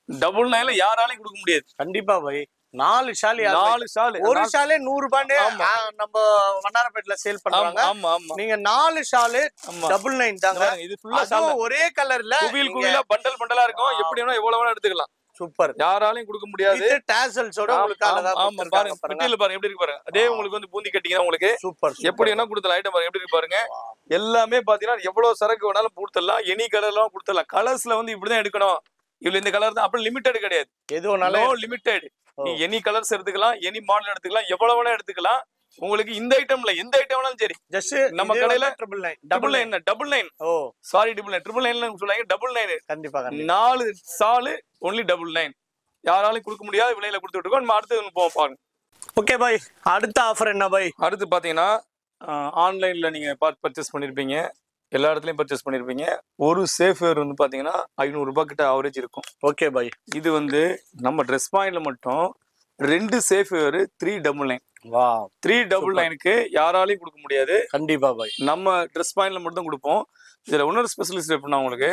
டபுள் நைன்ல யாராலையும் கொடுக்க முடியாது கண்டிப்பா பை நாலு ஷால் யாரு பை? நாலு ஷால் ஒரு ஷாலே நூறு ரூபான்னு நம்ம வண்ணாரப்பேட்ல சேல் பண்றாங்க ஆமா ஆமா நீங்க நாலு ஷாலு ஆமா டபுள் நைன் தாங்க பாருங்க, இது ஃபுல்லா ஷால் அதுவும் ஒரே கலர்ல குவியல் குவியலா பண்டல் பண்டலா இருக்கும் எப்படி வேணா எவ்வளவு வேணா எடுத்துக்கலாம் சூப்பர் யாராலையும் கொடுக்க முடியாது இது டாசல்ஸோட உங்களுக்கு ஆமா, அழகா ஆமா பாருங்க கொடுத்திருக்காங்க பாருங்க மெட்டீரியல் பாருங்க எப்படி இருக்கு பாருங்க அதே உங்களுக்கு வந்து பூந்தி கட்டிங்க உங்களுக்கு சூப்பர் எப்படி வேணா கொடுத்தலாம் ஐட்டம் பாருங்க எப்படி இருக்கு பாருங்க எல்லாமே பாத்தீங்கன்னா எவ்வளவு சரக்கு வேணாலும் கொடுத்துடலாம் எனி கலர்லாம் கொடுத்துடலாம் கலர்ஸ்ல வந்து இப்படிதான் எடுக்கணும் இவ்வளவு இந்த கலர் தான் அப்படி லிமிட்டட் கிடையாது எதுவும் நல்ல நோ லிமிட்டட் நீ எனி கலர்ஸ் எடுத்துக்கலாம் எனி மாடல் எடுத்துக்கலாம் எவ்வளவு வேணா எடுத்துக்கலாம் உங்களுக்கு இந்த ஐட்டம்ல எந்த ஐட்டம் வேணாலும் சரி ஜஸ்ட் நம்ம கடையில triple nine double nine double nine oh sorry double nine triple nine சொல்லுவாங்க டபுள் நைன் கண்டிப்பா கண்டிப்பா நாலு சாலு ஒன்லி டபுள் நைன் யாராலையும் கொடுக்க முடியாத விலையில கொடுத்துட்டு இருக்கோம் நம்ம அடுத்து ஒண்ணு போவோம் பாருங்க ஓகே பாய் அடுத்த ஆஃபர் என்ன பாய் அடுத்து பாத்தீங்கன்னா ஆன்லைன்ல நீங்க பார்த்து பர்ச்சேஸ் பண்ணிருப்பீங்க எல்லா இடத்துலயும் பர்ச்சேஸ் பண்ணிருப்பீங்க ஒரு சேஃப் வேர் வந்து பாத்தீங்கன்னா ஐநூறு ரூபாய் கிட்ட ஆவரேஜ் இருக்கும் ஓகே பாய் இது வந்து நம்ம ட்ரெஸ் பாயிண்ட்ல மட்டும் ரெண்டு safe wear three double nine வா த்ரீ டபுள் நைனுக்கு யாராலையும் கொடுக்க முடியாது கண்டிப்பா பாய் நம்ம ட்ரெஸ் பாயிண்ட்ல மட்டும் கொடுப்போம் இதுல இன்னொரு ஸ்பெஷலிஸ்ட் எப்படின்னா உங்களுக்கு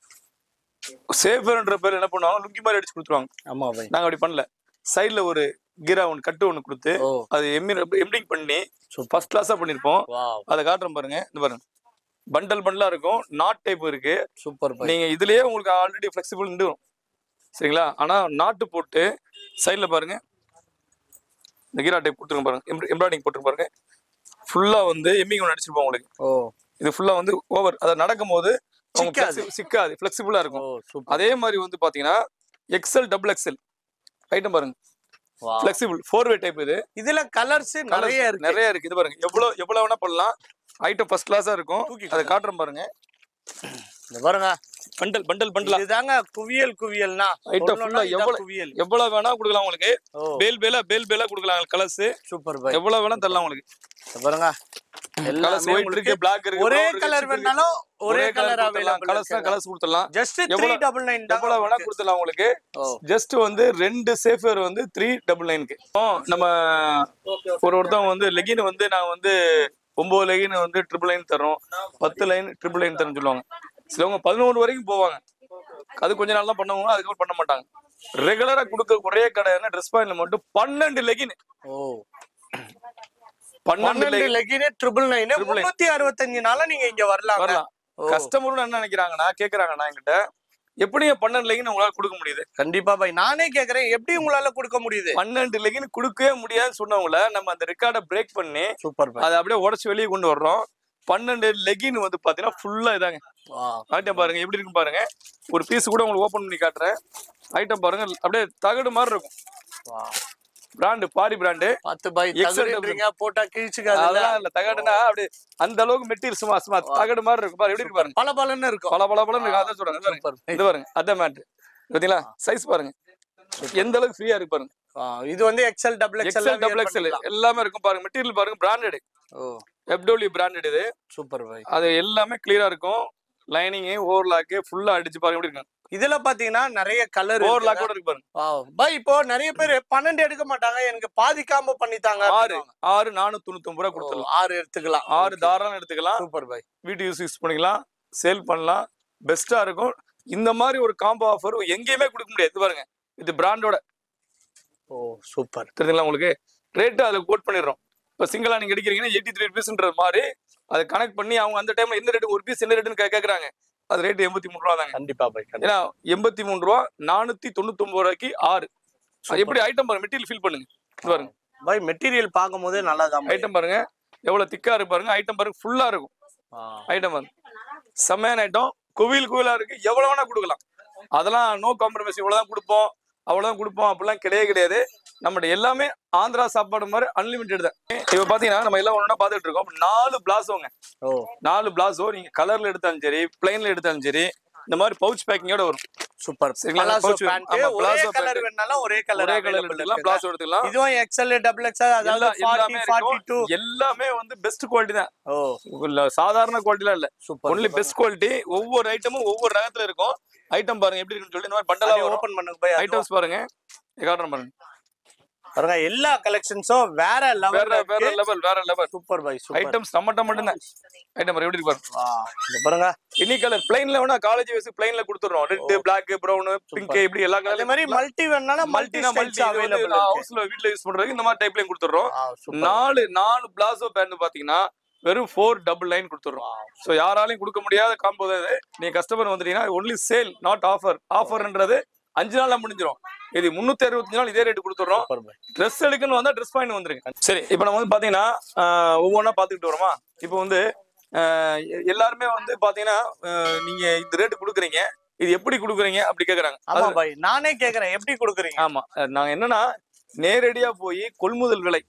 சேஃபர்ன்ற பேர் என்ன பண்ணுவாங்க லுங்கி மாதிரி அடிச்சு கொடுத்துருவாங்க ஆமா பாய் நாங்க அப்படி பண்ணல சைடுல ஒரு கீரா ஒன்று கட்டு ஒன்று கொடுத்து ஓ அது எம்மி எம்டிங் பண்ணி ஃபர்ஸ்ட் கிளாஸா பண்ணிருப்போம் வா அதை காட்டுறேன் பாருங்க இந்த பாருங்க பண்டல் பண்டலா இருக்கும் நாட் டைப் இருக்கு சூப்பர் பாய் நீங்க இதுலயே உங்களுக்கு ஆல்ரெடி ஃபிளெக்சிபிள் இருந்துரும் சரிங்களா ஆனா நாட்டு போட்டு சைடுல பாருங்க இந்த கீரா டைப் கொடுத்துருங்க பாருங்க எம்ப்ராய்டிங் போட்டுருங்க பாருங்க ஃபுல்லா வந்து எம்மிங் ஒன்று அடிச்சிருப்போம் உங்களுக்கு ஓ இது ஃபுல்லா வந்து ஓவர் அதை நடக்கும் போது அவங்க சிக்காது. flexi- சிக்காது ஃபிளெக்சிபிளா ஓ இருக்கும் சூப்பர் அதே மாதிரி வந்து பாத்தீங்கன்னா எக்ஸல் டபுள் எக்ஸல் ஐட்டம் பாருங்க வா ஃபிளெக்சிபிள் ஃபோர் வே டைப் இது இதுல கலர்ஸ் நிறைய Colours இருக்கு நிறைய இருக்கு இது பாருங்க எவ்வளவு எவ்வளவு வேணா பண்ணலாம் ஐட்டம் ஃபர்ஸ்ட் கிளாஸா இருக்கும் தூக்கி அதை காட்டுறேன் பாருங்க இந்த பாருங்க பண்டல் பண்டல் பண்டலா இதுதாங்க குவியல் குவியல்னா ஐட்டம் சொல்லணும்னா ஃபுல்லா இதான் எவ்வளவு குவியல் எவ்வளவு வேணா கொடுக்கலாம் உங்களுக்கு ஓ பேல் பேலா பேல் பேலா கொடுக்கலாம் கலர்ஸ் சூப்பர் பாய் எவ்வளவு வேணா தரலாம் உங்களுக்கு இந்த பாருங்க கலர்ஸ் எல்லாமே ஒயிட் உங்களுக்கு இருக்கு பிளாக் இருக்கு ஒரே brown இருக்கு, கலர் chip இருக்கு. வேணாலும் ஒரே கலர் கொடுத்துடலாம் கலர்ஸ் கலர்ஸ் கொடுத்துடலாம் ஜஸ்ட் த்ரீ எவ்வளவு- டபுள் நைன் எவ்வளவு வேணா கொடுத்துடலாம் உங்களுக்கு ஓ ஜஸ்ட் வந்து ரெண்டு சேஃபர் வந்து த்ரீ டபுள் நைனுக்கு நம்ம ஒரு ஒருத்தவங்க வந்து லெகின் வந்து நான் வந்து ஒன்பது லெகின் வந்து ட்ரிபிள் லைன் தரோம் பத்து லைன் ட்ரிபிள் லைன் தரேன்னு சொல்லுவாங்க சிலவங்க பதினோரு வரைக்கும் போவாங்க அது கொஞ்ச நாள் தான் பண்ணுவாங்க அதுக்கப்புறம் பண்ண மாட்டாங்க ரெகுலரா கொடுக்க ஒரே கடை என்ன ட்ரெஸ் பாயிண்ட்ல மட்டும் பன்னெண்டு லெகின் ஓ பன்னெண்டு பன்னெண்டு லெகின் லெகினே ட்ரிபிள் நைன் Triple nine. முன்னூத்தி அறுபத்தஞ்சு நாளா நீங்க இங்க வரலாம் வரலாம் கஸ்டமரும் என்ன நினைக்கிறாங்கன்னா கேக்குறாங்கன்னா என்கிட்ட எப்படி பன்னெண்டு லெகின் உங்களால கொடுக்க முடியுது கண்டிப்பா பாய் நானே கேக்குறேன் எப்படி உங்களால கொடுக்க முடியுது பன்னெண்டு லெகின் கொடுக்கவே முடியாதுன்னு சொன்னவங்கள நம்ம அந்த ரெக்கார்டை பிரேக் பண்ணி சூப்பர் பாய் அதை அப்படியே உடச்சு வெளியே கொண்டு வர்றோம் பன்னெண்டு லெகின் வந்து பாத்தீங்கன்னா ஃபுல்லா இதாங்க ஐட்டம் பாருங்க எப்படி இருக்கு பாருங்க ஒரு பீஸ் கூட உங்களுக்கு ஓபன் பண்ணி காட்டுறேன் ஐட்டம் பாருங்க அப்படியே தகடு மாதிரி இருக்கும் பிராண்டு பாடி பிராண்டு பத்து பாய் Excel தகுதின்றீங்க போட்டா கிழிச்சுக்காது அதெல்லாம் இல்ல தகடுனா அப்படியே அந்த அளவுக்கு மெட்டீரியல் சும்மா சும்மா தகடு மாதிரி இருக்கும் பாரு எப்படி இருக்கு பாருங்க பல பலன்னு இருக்கும் பல பல பல இருக்கு அதான் சொல்றாங்க இது பாருங்க. சூப்பர் இது பாருங்க அதான் மேட்ரு பாத்தீங்களா சைஸ் பாருங்க எந்த அளவுக்கு ஃப்ரீயா இருக்கு பாருங்க இது வந்து XL double XL XL double XL எல்லாமே இருக்கும் பாருங்க மெட்டீரியல் பாருங்க பிராண்டட் ஓ எப்டபிள்யூ பிராண்டட் இது சூப்பர் பாய் அது எல்லாமே கிளியரா இருக்கும் லைனிங் ஓவர்லாக்கு ஃபுல்லா அடிச்சு பாருங்க எப்படி இருக்கு இதுல பாத்தீங்கன்னா நிறைய கலர் ஓவர்லாக் கூட இருக்கு பாருங்க பாய் இப்போ நிறைய பேர் பன்னெண்டு எடுக்க மாட்டாங்க எனக்கு பாதிக்காம பண்ணித்தாங்க ஆறு ஆறு நானூத்தி தொண்ணூத்தி ஒன்பது ரூபா ஓ, கொடுத்துடலாம் ஆறு எடுத்துக்கலாம் ஆறு தாராளம் எடுத்துக்கலாம் சூப்பர் பாய் வீட்டு யூஸ் யூஸ் பண்ணிக்கலாம் சேல் பண்ணலாம் பெஸ்டா இருக்கும் இந்த மாதிரி ஒரு காம்போ ஆஃபர் எங்கேயுமே கொடுக்க முடியாது இது பாருங்க இது பிராண்டோட ஓ சூப்பர் தெரியுதுங்களா உங்களுக்கு ரேட்டு அதில் கோட் பண்ணிடுறோம் இப்போ சிங்கிளா நீங்க எடுக்கிறீங்கன்னா எயிட்டி த்ரீ ருபீஸ்ன்ற மாதிரி அதை கனெக்ட் பண்ணி அவங்க அந்த டைம்ல என்ன ரேட்டு ஒரு பீஸ் என்ன ரேட்டுன்னு கேட்கறாங்க அது ரேட்டு எண்பத்தி மூணு ரூபா தாங்க கண்டிப்பா பாய் கண்டிப்பா ஏன்னா எண்பத்தி மூணு ரூபா நானூத்தி தொண்ணூத்தி ஒன்பது ரூபாய்க்கு ஆறு அது எப்படி ஐட்டம் பாருங்க மெட்டீரியல் ஃபீல் பண்ணுங்க இது பாருங்க பாய் மெட்டீரியல் பார்க்கும் போதே நல்லா தான் ஐட்டம் பாருங்க எவ்வளவு திக்கா இருக்கு பாருங்க ஐட்டம் பாருங்க ஃபுல்லா இருக்கும் ஐட்டம் பாருங்க செம்மையான ஐட்டம் குவில் குவிலா இருக்கு எவ்வளவு வேணா கொடுக்கலாம் அதெல்லாம் நோ காம்ப்ரமைஸ் இவ்வளவுதான் கொடுப்போம் அவ்வளவுதான் கொடுப்போம் அப்படிலாம் கிடையவே கிடையாது நம்மகிட்ட எல்லாமே ஆந்திரா சாப்பாடு மாதிரி அன்லிமிட்டெட் தான் இப்ப பாத்தீங்கன்னா நம்ம எல்லாம் ஒண்ணா பாத்துட்டு இருக்கோம் நாலு பிளாசோங்க ஓ நாலு பிளாசோ நீங்க கலர்ல எடுத்தாலும் சரி பிளைன்ல எடுத்தாலும் சரி இந்த மாதிரி பவுச் பேக்கிங்கோட வரும் சூப்பர் சரிங்களா? பலாசோ pouch பேண்ட் ஆமா, ஒரே palazzo கலர் pant. வேணாலும் ஒரே கலர் ஒரே கலர் எடுத்துக்கலாம் பிளாசோ எடுத்துக்கலாம் இதுவும் எக்ஸ்எல் டபுள் எக்ஸ்எல் அதாவது எல்லா- எல்லாமே 40 42 இருக்கும். எல்லாமே வந்து பெஸ்ட் குவாலிட்டி தான் ஓ இல்ல சாதாரண குவாலிட்டிலாம் இல்ல சூப்பர் ஒன்லி பெஸ்ட் குவாலிட்டி ஒவ்வொரு ஐட்டமும் ஒவ்வொரு ரகத்துல இருக்கும் ஐட்டம் பாருங்க எப்படி இருக்குன்னு சொல்லி இந்த மாதிரி பண்டலா வரும் ஓபன் பண்ணுங்க பாய் ஐட்டம்ஸ் பாருங்க இங்க காட்டுறேன் பாருங்க பாருங்க எல்லா கலெக்ஷன்ஸும் வேற வேற லெவல் வேற லெவல் வேற level super buy super items நம்மட்ட மட்டும்தான் ஐட்டம் எப்படி இருக்கு பாருங்க பாருங்க எனி கலர் பிளைன்ல வேணா காலேஜ் வைஸ் பிளைன்ல கொடுத்துறோம் ரெட் பிளாக் பிரவுன் பிங்க் இப்படி எல்லா அதே கலர் மாதிரி மல்டி வேணாலும் மல்டி மல்டினா மல்டி ஸ்டைல்ஸ் அவைலபிள் ஹவுஸ்ல வீட்ல யூஸ் பண்றதுக்கு இந்த மாதிரி டைப்லயும் கொடுத்துறோம் சூப்பர் நாலு நாலு பிளாசோ பேண்ட் பாத்தீங்கன்னா வெறும் ஃபோர் டபுள் லைன் கொடுத்துறோம் ஸோ யாராலையும் கொடுக்க முடியாத காம்போ தான் இது நீங்க கஸ்டமர் வந்துட்டீங்கன்னா ஒன்லி சேல் நாட் ஆஃபர் ஆஃபர்ன்றது அஞ்சு நாள்ல முடிஞ்சிடும் இது முன்னூத்தி அறுபத்தஞ்சு நாள் இதே ரேட் கொடுத்துறோம் சூப்பர் பை ட்ரெஸ் எடுக்கணும் வந்தா ட்ரெஸ் பாயிண்ட் வந்துருங்க சரி இப்போ நம்ம வந்து பாத்தீங்கன்னா ஆஹ், ஒவ்வொன்றா பார்த்துக்கிட்டு வரோமா இப்போ வந்து ஆஹ், எ- எல்லாருமே வந்து பாத்தீங்கன்னா ஆஹ், நீங்க இந்த ரேட் கொடுக்குறீங்க இது எப்படி கொடுக்குறீங்க அப்படி கேக்குறாங்க ஆமா பை நானே கேக்குறேன் எப்படி கொடுக்குறீங்க ஆமா அஹ் நாங்க என்னன்னா நேரடியா போய் கொள்முதல் விலை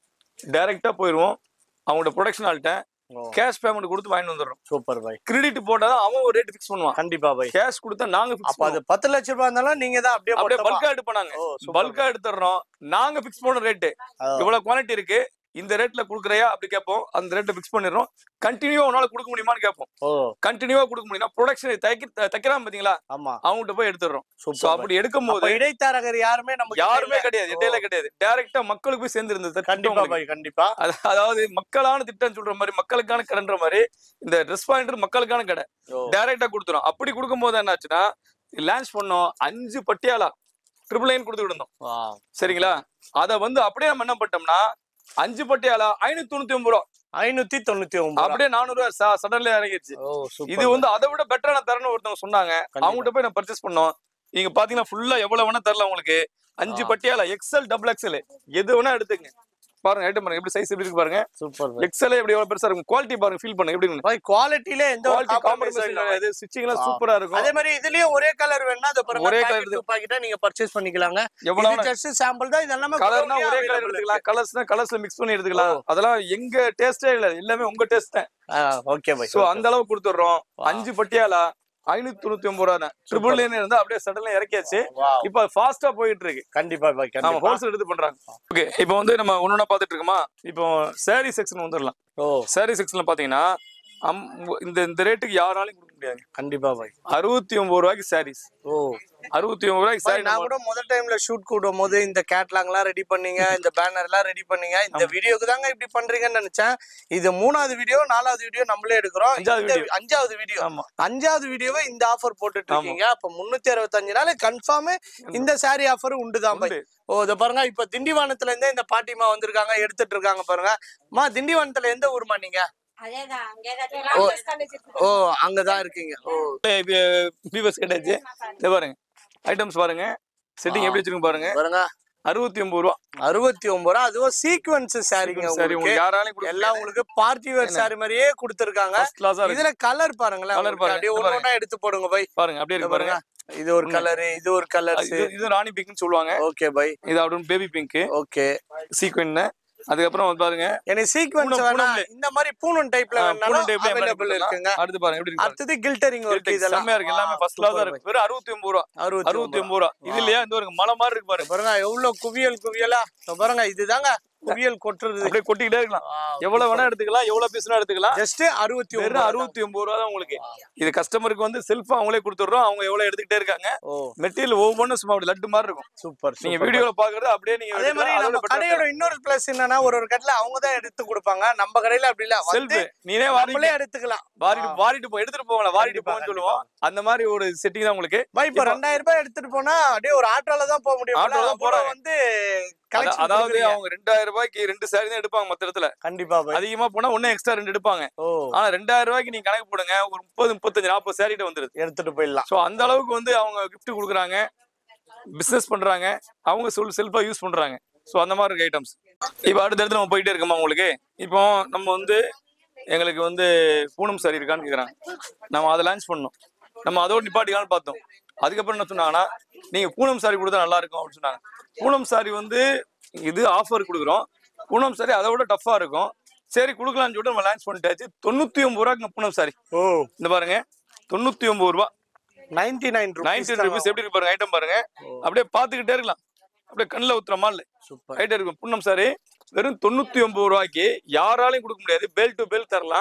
டைரக்டா போயிருவோம் அவங்களோட ப்ரொடக்ஷன் ஆள்கிட்ட கேஷ் பேமெண்ட் கொடுத்து வாங்கிட்டு வந்துடுறோம் சூப்பர் பை கிரெடிட் போட்டாதான் அவன் ஒரு ரேட் ஃபிக்ஸ் பண்ணுவான் கண்டிப்பா பை கேஷ் கொடுத்தா நாங்க ஃபிக்ஸ் அப்ப அது பத்து லட்சம் ரூபாய் இருந்தாலும் நீங்க தான் அப்படியே அப்படியே மொத்தமா- பல்கா எடுப்போம் நாங்க ஓ, super. பல்கா எடுத்துறோம் நாங்க ஃபிக்ஸ் பண்ண ரேட்டு ஆ. இவ்வளவு குவாலிட்டி இருக்கு இந்த ரேட்ல குடுக்குறியா அப்படி கேட்போம் அந்த ரேட்டை ஃபிக்ஸ் பண்ணிடுறோம் கண்டினியூவா உன்னால கொடுக்க முடியுமான்னு கேட்போம் ஓ கண்டினியூவா கொடுக்க முடியும்னா ப்ரொடக்ஷன் தைக்க தைக்கிறான் பாத்தீங்களா ஆமா அவங்ககிட்ட போய் எடுத்துடுறோம் ஸோ சூப்பர் அப்படி எடுக்கும் போது அப்ப இடைத்தரகர் யாருமே நமக்கு யாருமே இல்ல. கிடையாது இடையில கிடையாது டைரக்டா மக்களுக்கு போய் சேர்ந்து இருந்தது கண்டிப்பா பை கண்டிப்பா அது- அதாவது மக்களான திட்டம் சொல்ற மாதிரி மக்களுக்கான கடைன்ற மாதிரி இந்த ட்ரெஸ் பாயிண்ட் மக்களுக்கான கடை ஓ, டைரக்டா கொடுத்துரும் அப்படி கொடுக்கும்போது என்னாச்சுன்னா லான்ச் பண்ணோம் அஞ்சு பட்டியாலா ட்ரிபிள் லைன் கொடுத்துக்கிட்டு இருந்தோம் wow. சரிங்களா அத வந்து அப்படியே நம்ம என்ன பண்ணிட்டோம்னா அஞ்சு பட்டியாலா ஐநூத்தி தொண்ணூத்தி ஒன்பது ரூபா ஐநூத்தி தொண்ணூத்தி ஒன்பது அப்படியே நானூறு ரூபா சடன்ல இறங்கிடுச்சு ஓ சூப்பர் இது வந்து அதை விட பெட்டரான தரணும் ஒருத்தவங்க சொன்னாங்க அவங்ககிட்ட போய் நான் பர்ச்சேஸ் பண்ணோம் நீங்க பாத்தீங்கன்னா ஃபுல்லா எவ்வளவு வேணா தரல உங்களுக்கு அஞ்சு ஆ. பட்டியாலா எக்ஸ்எல் டபுள் எக்ஸ்எல் எது வேணா எடுத்துங்க பாருங்க ஐட்டம் பாருங்க எப்படி சைஸ் எப்படி இருக்கு பாருங்க சூப்பர் எக்ஸ்எல் எப்படி எவ்வளவு பெருசா இருக்கும் குவாலிட்டி பாருங்க ஃபீல் பண்ணுங்க எப்படி பை குவாலிட்டில எந்த ஒரு குவாலிட்டி compromise காம்ப்ரமைஸ் இல்ல. கிடையாது ஸ்டிச்சிங் எல்லாம் ஆ. சூப்பரா இருக்கும் அதே மாதிரி இதுலயும் ஒரே கலர் வேணா அது பாருங்க ஒரே ஒரே colour கலர் பாக்கெட்டா நீங்க பர்ச்சேஸ் பண்ணிக்கலாங்க எவ்வளவு இது ஜஸ்ட் சாம்பிள் தான் இதெல்லாம் கலர்னா ஒரே கலர் எடுத்துக்கலாம் கலர்ஸ்னா கலர்ஸ்ல மிக்ஸ் பண்ணி எடுத்துக்கலாம் அதெல்லாம் எங்க டேஸ்டே இல்ல எல்லாமே உங்க டேஸ்ட் தான் ஓகே பை சோ அந்த அளவு கொடுத்துடுறோம் அஞ்சு பட்டியாலா ஐநூத்தி தொண்ணூத்தி ஒன்பது ரூபா தான் ட்ரிபிள் லைன் இருந்தா அப்படியே சடன்ல இறக்கியாச்சு Wow. இப்ப ஃபாஸ்டா போயிட்டு இருக்கு கண்டிப்பா பை நம்ம கண்டிப்பா ஹோல்சேல் எடுத்து பண்றாங்க ஓகே இப்போ வந்து நம்ம ஒன்னொன்னா பாத்துட்டு இருக்கோமா இப்போ சாரி செக்ஷன் வந்துடலாம் ஓ சாரி செக்ஷன்ல பாத்தீங்கன்னா அம்- இந்த இந்த ரேட்டுக்கு யாராலையும் கொடுக்க முடியாது கண்டிப்பா பை அறுபத்தி ஒன்பது ரூபாய்க்கு சாரீஸ் ஓ அறுபத்தி ஒன்பது ரூபாய்க்கு பை, சாரி நான் கூட முதல் டைம்ல ஷூட் கூடும் போது இந்த கேட்லாங் எல்லாம் ரெடி பண்ணீங்க இந்த பேனர் எல்லாம் ரெடி பண்ணீங்க இந்த வீடியோக்கு தாங்க இப்படி பண்றீங்கன்னு நினைச்சேன் இது மூணாவது வீடியோ நாலாவது வீடியோ நம்மளே எடுக்கிறோம் அஞ்சாவது இந்த video. அஞ்சாவது வீடியோ ஆமா அஞ்சாவது வீடியோவை இந்த ஆஃபர் போட்டுட்டு ஆமா. இருக்கீங்க அப்ப முன்னூத்தி அறுபத்தஞ்சு நாள் கன்ஃபார்ம் இந்த சாரி ஆஃபர் உண்டுதான் பை உண்டு. ஓ இத பாருங்க இப்ப திண்டிவனத்துல இருந்தே இந்த பாட்டிமா வந்திருக்காங்க எடுத்துட்டு இருக்காங்க பாருங்க மா திண்டிவனத்துல எந்த ஊர்மா நீங்க அதேதான் அங்கேதான் ஓ. ராமதாஸ் காலேஜ் இருக்கு. ஓ அங்கதான் இருக்கீங்க ஓ வியூவர்ஸ் கேட்டாச்சு இதை பாருங்க ஐட்டம்ஸ் பாருங்க செட்டிங் எப்படி வச்சிருங்க பாருங்க பாருங்க அறுபத்தி ஒன்பது ரூபா அறுபத்தி ஒன்பது ரூபா அதுவும் சீக்வன்ஸ் சாரிங்க சரி உங்களுக்கு உங்களுக்கு யாராலையும் கொடுக்க எல்லாம் உங்களுக்கு பார்ட்டி வேர் சாரி மாதிரியே கொடுத்துருக்காங்க ஃபர்ஸ்ட் கிளாஸா இருக்கு இதுல கலர் பாருங்களேன் Colour உங்களுக்கு பாருங்க, அப்படியே இது ஒண்ணு ஒண்ணா எடுத்து போடுங்க பை பாருங்க அப்படியே இருக்கு பாருங்க இது ஒரு கலர் இது ஒரு கலர் இது இது ராணி பிங்க்னு சொல்லுவாங்க ஓகே பை இது அப்படின்னு பேபி பிங்க் ஓகே சீக்வென் அதுக்கப்புறம் வந்து பாருங்க எனக்கு சீக்வன்ஸ் பூனம், வேணா பூனம்ல. இந்த மாதிரி பூனன் டைப்ல ஆ, வேணாலும் பூனம் type ல எம்ப்ராய்டரி அவைலபிள் பண்ணலாம். இருக்குங்க அடுத்து பாருங்க எப்படி இருக்கு பாருங்க. அடுத்தது கில்டரிங் ஒர்க் Gilt இதெல்லாம் செம்மையா இருக்கு எல்லாமே ஃபர்ஸ்ட் கிளாஸா இருக்கு வெறும் அறுபத்தி ஒன்பது ரூபா அறுபத்தி அறுபத்தி ஒன்பது ரூபா இது இல்லையா இந்த ஒரு மலை மாதிரி இருக்கு பாருங்க பாருங்க எவ்வளவு குவியல் குவியலா இதோ பாருங்க இதுதாங்க குவியல் கொட்டுறது அப்படியே கொட்டிக்கிட்டே இருக்கலாம் எவ்வளவு வேணா எடுத்துக்கலாம் எவ்வளவு பீஸ் எடுத்துக்கலாம் ஜஸ்ட் அறுபத்தி வெறும் ஒன்று அறுபத்தி ஒன்பது ரூபா தான் உங்களுக்கு இது கஸ்டமருக்கு வந்து செல்ஃபா அவங்களே கொடுத்துடுறோம் அவங்க எவ்வளவு எடுத்துக்கிட்டே இருக்காங்க ஓ மெட்டீரியல் ஒவ்வொன்றும் சும்மா அப்படி லட்டு மாதிரி இருக்கும் சூப்பர் நீங்க வீடியோல பாக்குறது அப்படியே நீங்க அதே மாதிரி நம்ம கடையோட இன்னொரு பிளஸ் என்னன்னா ஒரு ஒரு கடையில அவங்க தான் எடுத்து கொடுப்பாங்க நம்ம கடையில அப்படி இல்ல செல்ஃப் வந்து நீனே வாரிட்டு நம்மளே எடுத்துக்கலாம் வாரிட்டு வாரிட்டு போ எடுத்துட்டு போவாங்க வாரிட்டு கண்டிப்பா, போங்கன்னு சொல்லுவோம் அந்த மாதிரி ஒரு செட்டிங் தான் உங்களுக்கு பை இப்ப இப்போ- ரெண்டாயிரம் ரூபாய் எடுத்துட்டு போனா அப்படியே ஒரு ஆட்டோல தான் போக முடியும் ஆட்டோல தான் அவ்வளவு போறாங்க. வந்து அத- கலெக்ஷன் அதாவது அவங்க ரெண்டாயிரம் ரூபாய்க்கு ரெண்டு சாரி தான் எடுப்பாங்க மத்த இடத்துல கண்டிப்பா பை அதிகமா போனா ஒண்ணு எக்ஸ்ட்ரா ரெண்டு எடுப்பாங்க ஓ ஆனா ரெண்டாயிரம் ரூபாய்க்கு நீங்க கணக்கு போடுங்க ஒரு முப்பது முப்பத்தஞ்சு நாற்பது சாரிட்ட வந்துருது எடுத்துட்டு போயிடலாம் சோ அந்த அளவுக்கு வந்து அவங்க gift கொடுக்குறாங்க பிசினஸ் பண்றாங்க அவங்க சொல் செல்ஃபா யூஸ் பண்றாங்க சோ அந்த மாதிரி இருக்கு ஐட்டம்ஸ் இப்போ அடுத்த இடத்துல நம்ம போயிட்டே இருக்கோமா உங்களுக்கு இப்போ நம்ம வந்து எங்களுக்கு வந்து பூனம் சாரி இருக்கான்னு கேக்குறாங்க நம்ம அதை லான்ச் பண்ணோம் நம்ம அதோட நிப்பாட்டிக்கலாம்னு பார்த்தோம் அதுக்கப்புறம் என்ன சொன்னாங்கன்னா நீங்க பூனம் சாரி கொடுத்தா நல்லா இருக்கும் அப்படின்னு சொன்னாங்க பூனம் சாரி வந்து இது ஆஃபர் கொடுக்குறோம் பூனம் சாரி அதை விட டஃபா இருக்கும் சரி கொடுக்கலாம்னு சொல்லிட்டு நம்ம லான்ச் பண்ணிட்டாச்சு தொண்ணூத்தி ஒன்பது ரூபாய்க்கு பூனம் சாரி ஓ இந்த பாருங்க தொண்ணூத்தி ஒன்பது ரூபா நைன்டி நைன் நைன்டி ருபீஸ் எப்படி இருக்கு பாருங்க ஐட்டம் பாருங்க அப்படியே பாத்துக்கிட்டே இருக்கலாம் அப்படியே கண்ணுல ஊத்துற மாதிரி சூப்பர் ஐட்டம் இருக்கும் புண்ணம் சாரி வெறும் தொண்ணூத்தி ஒன்பது ரூபாய்க்கு யாராலையும் கொடுக்க முடியாது பெல் டு பெல் தரலாம்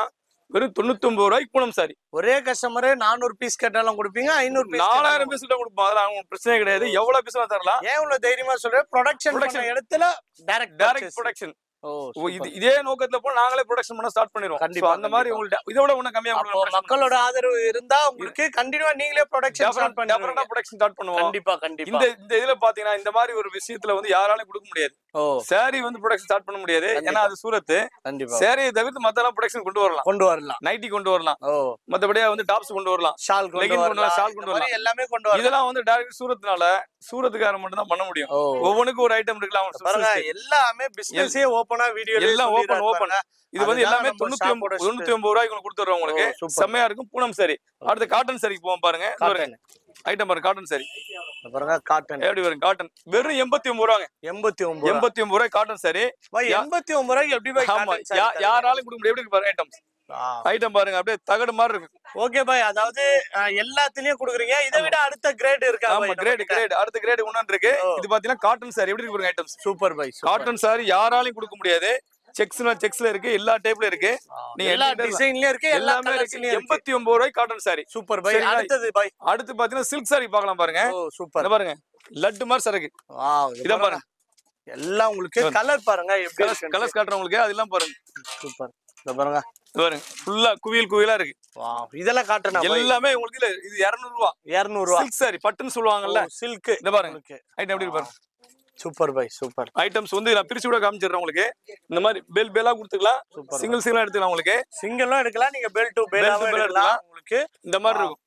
வெறும் தொண்ணூத்தி ஒன்பது ரூபாய்க்கு பூனம் சாரி ஒரே கஸ்டமர் நானூறு பீஸ் கேட்டாலும் கொடுப்பீங்க ஐநூறு பீஸ் நாலாயிரம் பீஸ் கிட்ட கொடுப்போம் அதெல்லாம் அவங்க பிரச்சனை கிடையாது எவ்வளவு பீஸ் தரலாம் ஏன் இவ்வளவு தைரியமா சொல்றேன் ப்ரொடக்ஷன் Production. பண்ண இடத்துல டைரக்ட் டைரக்ட் ப்ரொடக்ஷன் ஓ இது இதே நோக்கத்துல போல நாங்களே ப்ரொடக்ஷன் பண்ண ஸ்டார்ட் பண்ணிடுவோம் கண்டிப்பா, So, அந்த மாதிரி கண்டிப்பா. உங்கள்ட்ட இதோட ஒண்ணு கம்மியா அப்போ மக்களோட ஆதரவு இருந்தா உங்களுக்கு கண்டினியூவா நீங்களே ப்ரொடக்ஷன் ஸ்டார்ட் பண்ணுவீங்க ப்ரொடக்ஷன் ஸ்டார்ட் பண்ணுவோம் கண்டிப்பா கண்டிப்பா இந்த இந்த இதுல பாத்தீங்கன்னா இந்த மாதிரி ஒரு விஷயத்துல வந்து யாராலும் கொடுக்க முடியாது ஓ சாரி வந்து ப்ரொடக்ஷன் ஸ்டார்ட் பண்ண முடியாது கண்டிப்பா. ஏன்னா அது சூரத் கண்டிப்பா சாரியை தவிர்த்து மத்தெல்லாம் ப்ரொடக்ஷன் கொண்டு வரலாம் கொண்டு வரலாம் நைட்டி கொண்டு வரலாம் ஓ மத்தபடியா வந்து டாப்ஸ் கொண்டு வரலாம் ஷால் கொண்டு Legging கொண்டு வரலாம் வரலாம், shawl இந்த கொண்டு மாதிரி எல்லாமே கொண்டு வரலாம் இதெல்லாம் வந்து டைரக்ட் சூரத்னால சூரத்துக்காரன் மட்டும் தான் பண்ண முடியும் ஓ ஒவ்வொன்றுக்கும் ஒரு ஐட்டம் இருக்கலாம் அவன் பாருங்க specialist. எல்லாமே பிசினஸே ஓபனா வீடியோ எல்லாம் open, open. இது வந்து அதுதான் எல்லாமே நம்ம தொண்ணூத்தி shop ஒன்பது ஓட தொண்ணூத்தி ஒன்பது ரூபாய்க்கு உங்களுக்கு கொடுத்துறோம் உங்களுக்கு ஓ, super. செம்மையா இருக்கும் பூனம் சரி அடுத்து காட்டன் சரிக்கு போவோம் பாருங்க ஐட்டம் பாருங்க காட்டன் சரி பாருங்க காட்டன் எப்படி வரும் காட்டன் வெறும் எண்பத்தி ஒன்பது ரூபாங்க எண்பத்தி ஒன்பது எண்பத்தி ஒன்பது ரூபாய் காட்டன் சரி பாய் எண்பத்தி ஒன்பது ரூபாய்க்கு எப்படி பாய் ஆமா யா- யாராலும் கொடுக்க முடியும் எப்படி இருக்கு பாருங்க ஐட்டம்ஸ் ஐட்டம் பாருங்க அப்படியே தகடு மாதிரி இருக்கு ஓகே பாய் அதாவது அஹ், எல்லாத்துலயும் குடுக்குறீங்க இதை விட அடுத்த கிரேட் இருக்கா ஆமா கிரேட் கிரேட் அடுத்த கிரேட் ஒன்னு இருக்கு ஓ. இது பாத்தீங்கன்னா காட்டன் சாரி எப்படி இருக்கு பாருங்க items super boy cotton sari யாராலையும் கொடுக்க முடியாது செக்ஸ்னா செக்ஸ்ல இருக்கு எல்லா டைப்ல இருக்கு நீங்க எல்லா எடுத்துக்கிட்டே டிசைன்லயும் இருக்கு எல்லா எல்லாமே இருக்கு கலர்ஸ்லயும் இருக்கு எண்பத்தி ஒன்பது ரூபாய் காட்டன் சாரி சூப்பர் பாய் சரிங்களா? அடுத்தது பாய் அடுத்து பாத்தீங்கன்னா சில்க் சாரி பார்க்கலாம் பாருங்க ஓ இத சூப்பர் பாருங்க லட்டு மாதிரி சரக்கு வாவ் இத பாருங்க எல்லாம் உங்களுக்கு கலர் பாருங்க எப்படி கலர்ஸ் கலர்ஸ் காட்டுறேன் உங்களுக்கு அதெல்லாம் பாருங்க சூப்பர் இத பாருங்க இது பாருங்க ஃபுல்லா குவியல் குவியலா இருக்கு வாவ் இதெல்லாம் காட்டுனா எல்லாமே உங்களுக்கு இல்ல இது 200 ரூபா 200 ரூபா சில்க் சாரி பட்டுன்னு சொல்லுவாங்கல்ல சில்க் இந்த பாருங்க ஐட்டம் எப்படி இருக்கு பாருங்க சூப்பர் பாய் சூப்பர் ஐட்டம்ஸ் வந்து நான் பிரிச்சு கூட காமிச்சிடுறேன் உங்களுக்கு இந்த மாதிரி பெல் பெல்லா கொடுத்துக்கலாம் Super. சிங்கிள் சிங்கிளா எடுத்துக்கலாம் உங்களுக்கு சிங்கிளும் எடுக்கலாம் நீங்க bell to bell Bell to bell எடுக்கலாம் எடுக்கலாம். உங்களுக்கு இந்த மாதிரி இருக்கும்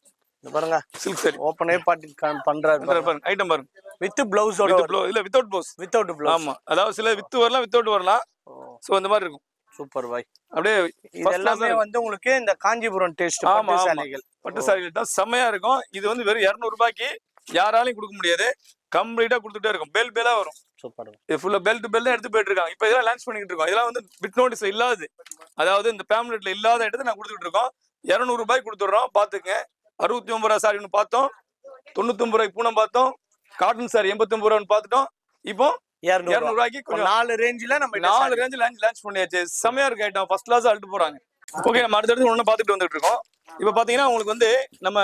இத பாருங்க சில்க் சாரி ஓபனே பாட்டி பண்றாரு பாருங்க ஐட்டம் பாருங்க வித் பிளவுஸோட வித் ப்ளோ இல்ல வித்தவுட் ப்ளவுஸ் வித்தவுட் பிளவுஸ் ஆமா அதாவது சில வித்து வரலாம் வித்தவுட் வரலாம் சோ இந்த மாதிரி இருக்கும் சூப்பர் பாய் அப்படியே இது first class ஆ எல்லாமே இருக்கும். வந்து உங்களுக்கு இந்த காஞ்சிபுரம் டேஸ்ட் ஆமா, பட்டு ஆமா. சேலைகள் பட்டு சாரிகள் தான் செம்மையா இருக்கும் இது வந்து வெறும் 200 ரூபாய்க்கு யாராலையும் கொடுக்க முடியாது கம்ப்ளீட்டா கொடுத்துட்டே இருக்கும் பெல் பெல்லா வரும் சூப்பர் இது ஃபுல்லா பெல் டு பெல் தான் எடுத்து போயிட்டு இருக்காங்க இப்போ இதெல்லாம் லான்ச் பண்ணிட்டு இருக்கோம் இதெல்லாம் வந்து பிட் நோட்டீஸ் இல்லாதது அதாவது இந்த பேம்லெட்ல இல்லாத இடத்த நான் கொடுத்துட்டு இருக்கோம் இரநூறு ரூபாய் கொடுத்துட்றோம் பாத்துங்க அறுபத்தி ஒன்பது ரூபா சாரி ஒன்று பார்த்தோம் தொண்ணூத்தி ஒன்பது ரூபாய்க்கு பூனம் பார்த்தோம் காட்டன் சாரி எண்பத்தி ஒன்பது ரூபான்னு பார்த்துட்டோம் இப்போ இருநூறு இரநூறு ரூபாய்க்கு கொஞ்சம் நாலு ரேஞ்சில நம்ம நாலு ரேஞ்ச் லான்ச் லான்ச் பண்ணியாச்சு செமையா இருக்கு ஐட்டம் ஃபர்ஸ்ட் கிளாஸ் அழுட்டு போறாங்க ஓகே நம்ம அடுத்தடுத்து ஒன்று பார்த்துட்டு வந்துட்டு இருக்கோம் இப்போ பார்த்தீங்கன்னா உங்களுக்கு வந்து நம்ம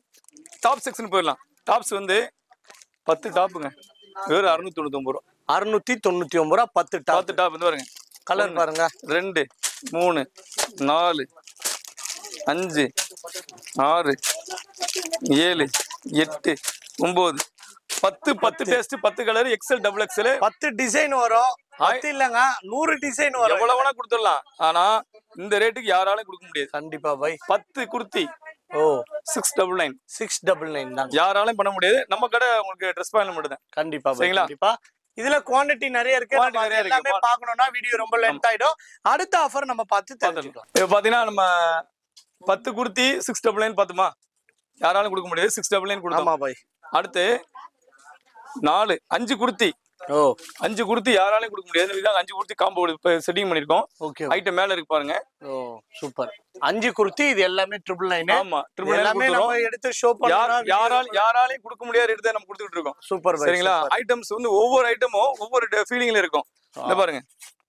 டாப் செக்ஷன் போயிடலாம் டாப்ஸ் வந்து பத்து டாப்புங்க வெறும் அறுநூத்தி தொண்ணூத்தி ரூபா அறுநூத்தி தொண்ணூத்தி ஒன்பது ரூபா பத்து டாப் பத்து டாப் வந்து பாருங்க கலர் பாருங்க ரெண்டு மூணு நாலு அஞ்சு ஆறு ஏழு எட்டு ஒன்பது பத்து பத்து டேஸ்ட் பத்து கலர் எக்ஸல் டபுள் எக்ஸல் பத்து டிசைன் வரும் பத்து இல்லங்க நூறு டிசைன் வரும் எவ்வளவு வேணா கொடுத்துடலாம் ஆனா இந்த ரேட்டுக்கு யாராலும் கொடுக்க முடியாது கண்டிப்பா பாய் பத்து kurti oh six double nine six double nine தான் யாராலையும் பண்ண முடியாது நம்ம கடை உங்களுக்கு ட்ரெஸ் பேண்ட் மட்டும் தான் கண்டிப்பா பாய் சரிங்களா? கண்டிப்பா இதுல குவாண்டிட்டி நிறைய இருக்கு Quantity நம்ம அது நிறைய இருக்கு. எல்லாமே பார்க்கணும்னா வீடியோ ரொம்ப லென்த் ஆயிடும் அடுத்த ஆஃபர் நம்ம பார்த்து தெரிஞ்சுக்கலாம் இப்போ பாத்தீங்கன்னா நம்ம பத்து குர்த்தி சிக்ஸ் டபுள் நைன் பார்த்துமா யாராலும் கொடுக்க முடியாது சிக்ஸ் டபுள் நைன் கொடுத்தோம் ஆமா பாய் அடுத்து நாலு அஞ்சு குர்த்தி ஓ அஞ்சு குர்த்தி யாராலையும் கொடுக்க முடியாது இதான் அஞ்சு குர்த்தி காம்போ இப்போ செட்டிங் பண்ணிருக்கோம் ஓகே ஐட்டம் மேல இருக்கு பாருங்க ஓ சூப்பர் அஞ்சு குர்த்தி இது எல்லாமே ட்ரிபிள் நைன் ஆமா ட்ரிபிள் எல்லாமே நைன் நம்ம எடுத்து ஷோ யார் பண்ணலாம் யாரால் யாராலையும் கொடுக்க முடியாத எடுத்து நம்ம கொடுத்துட்டு இருக்கோம் சூப்பர் பாய் சரிங்களா ஐட்டம்ஸ் வந்து ஒவ்வொரு ஐட்டமும் ஒவ்வொரு ஃபீலிங்ல இருக்கும் இந்த பாருங்க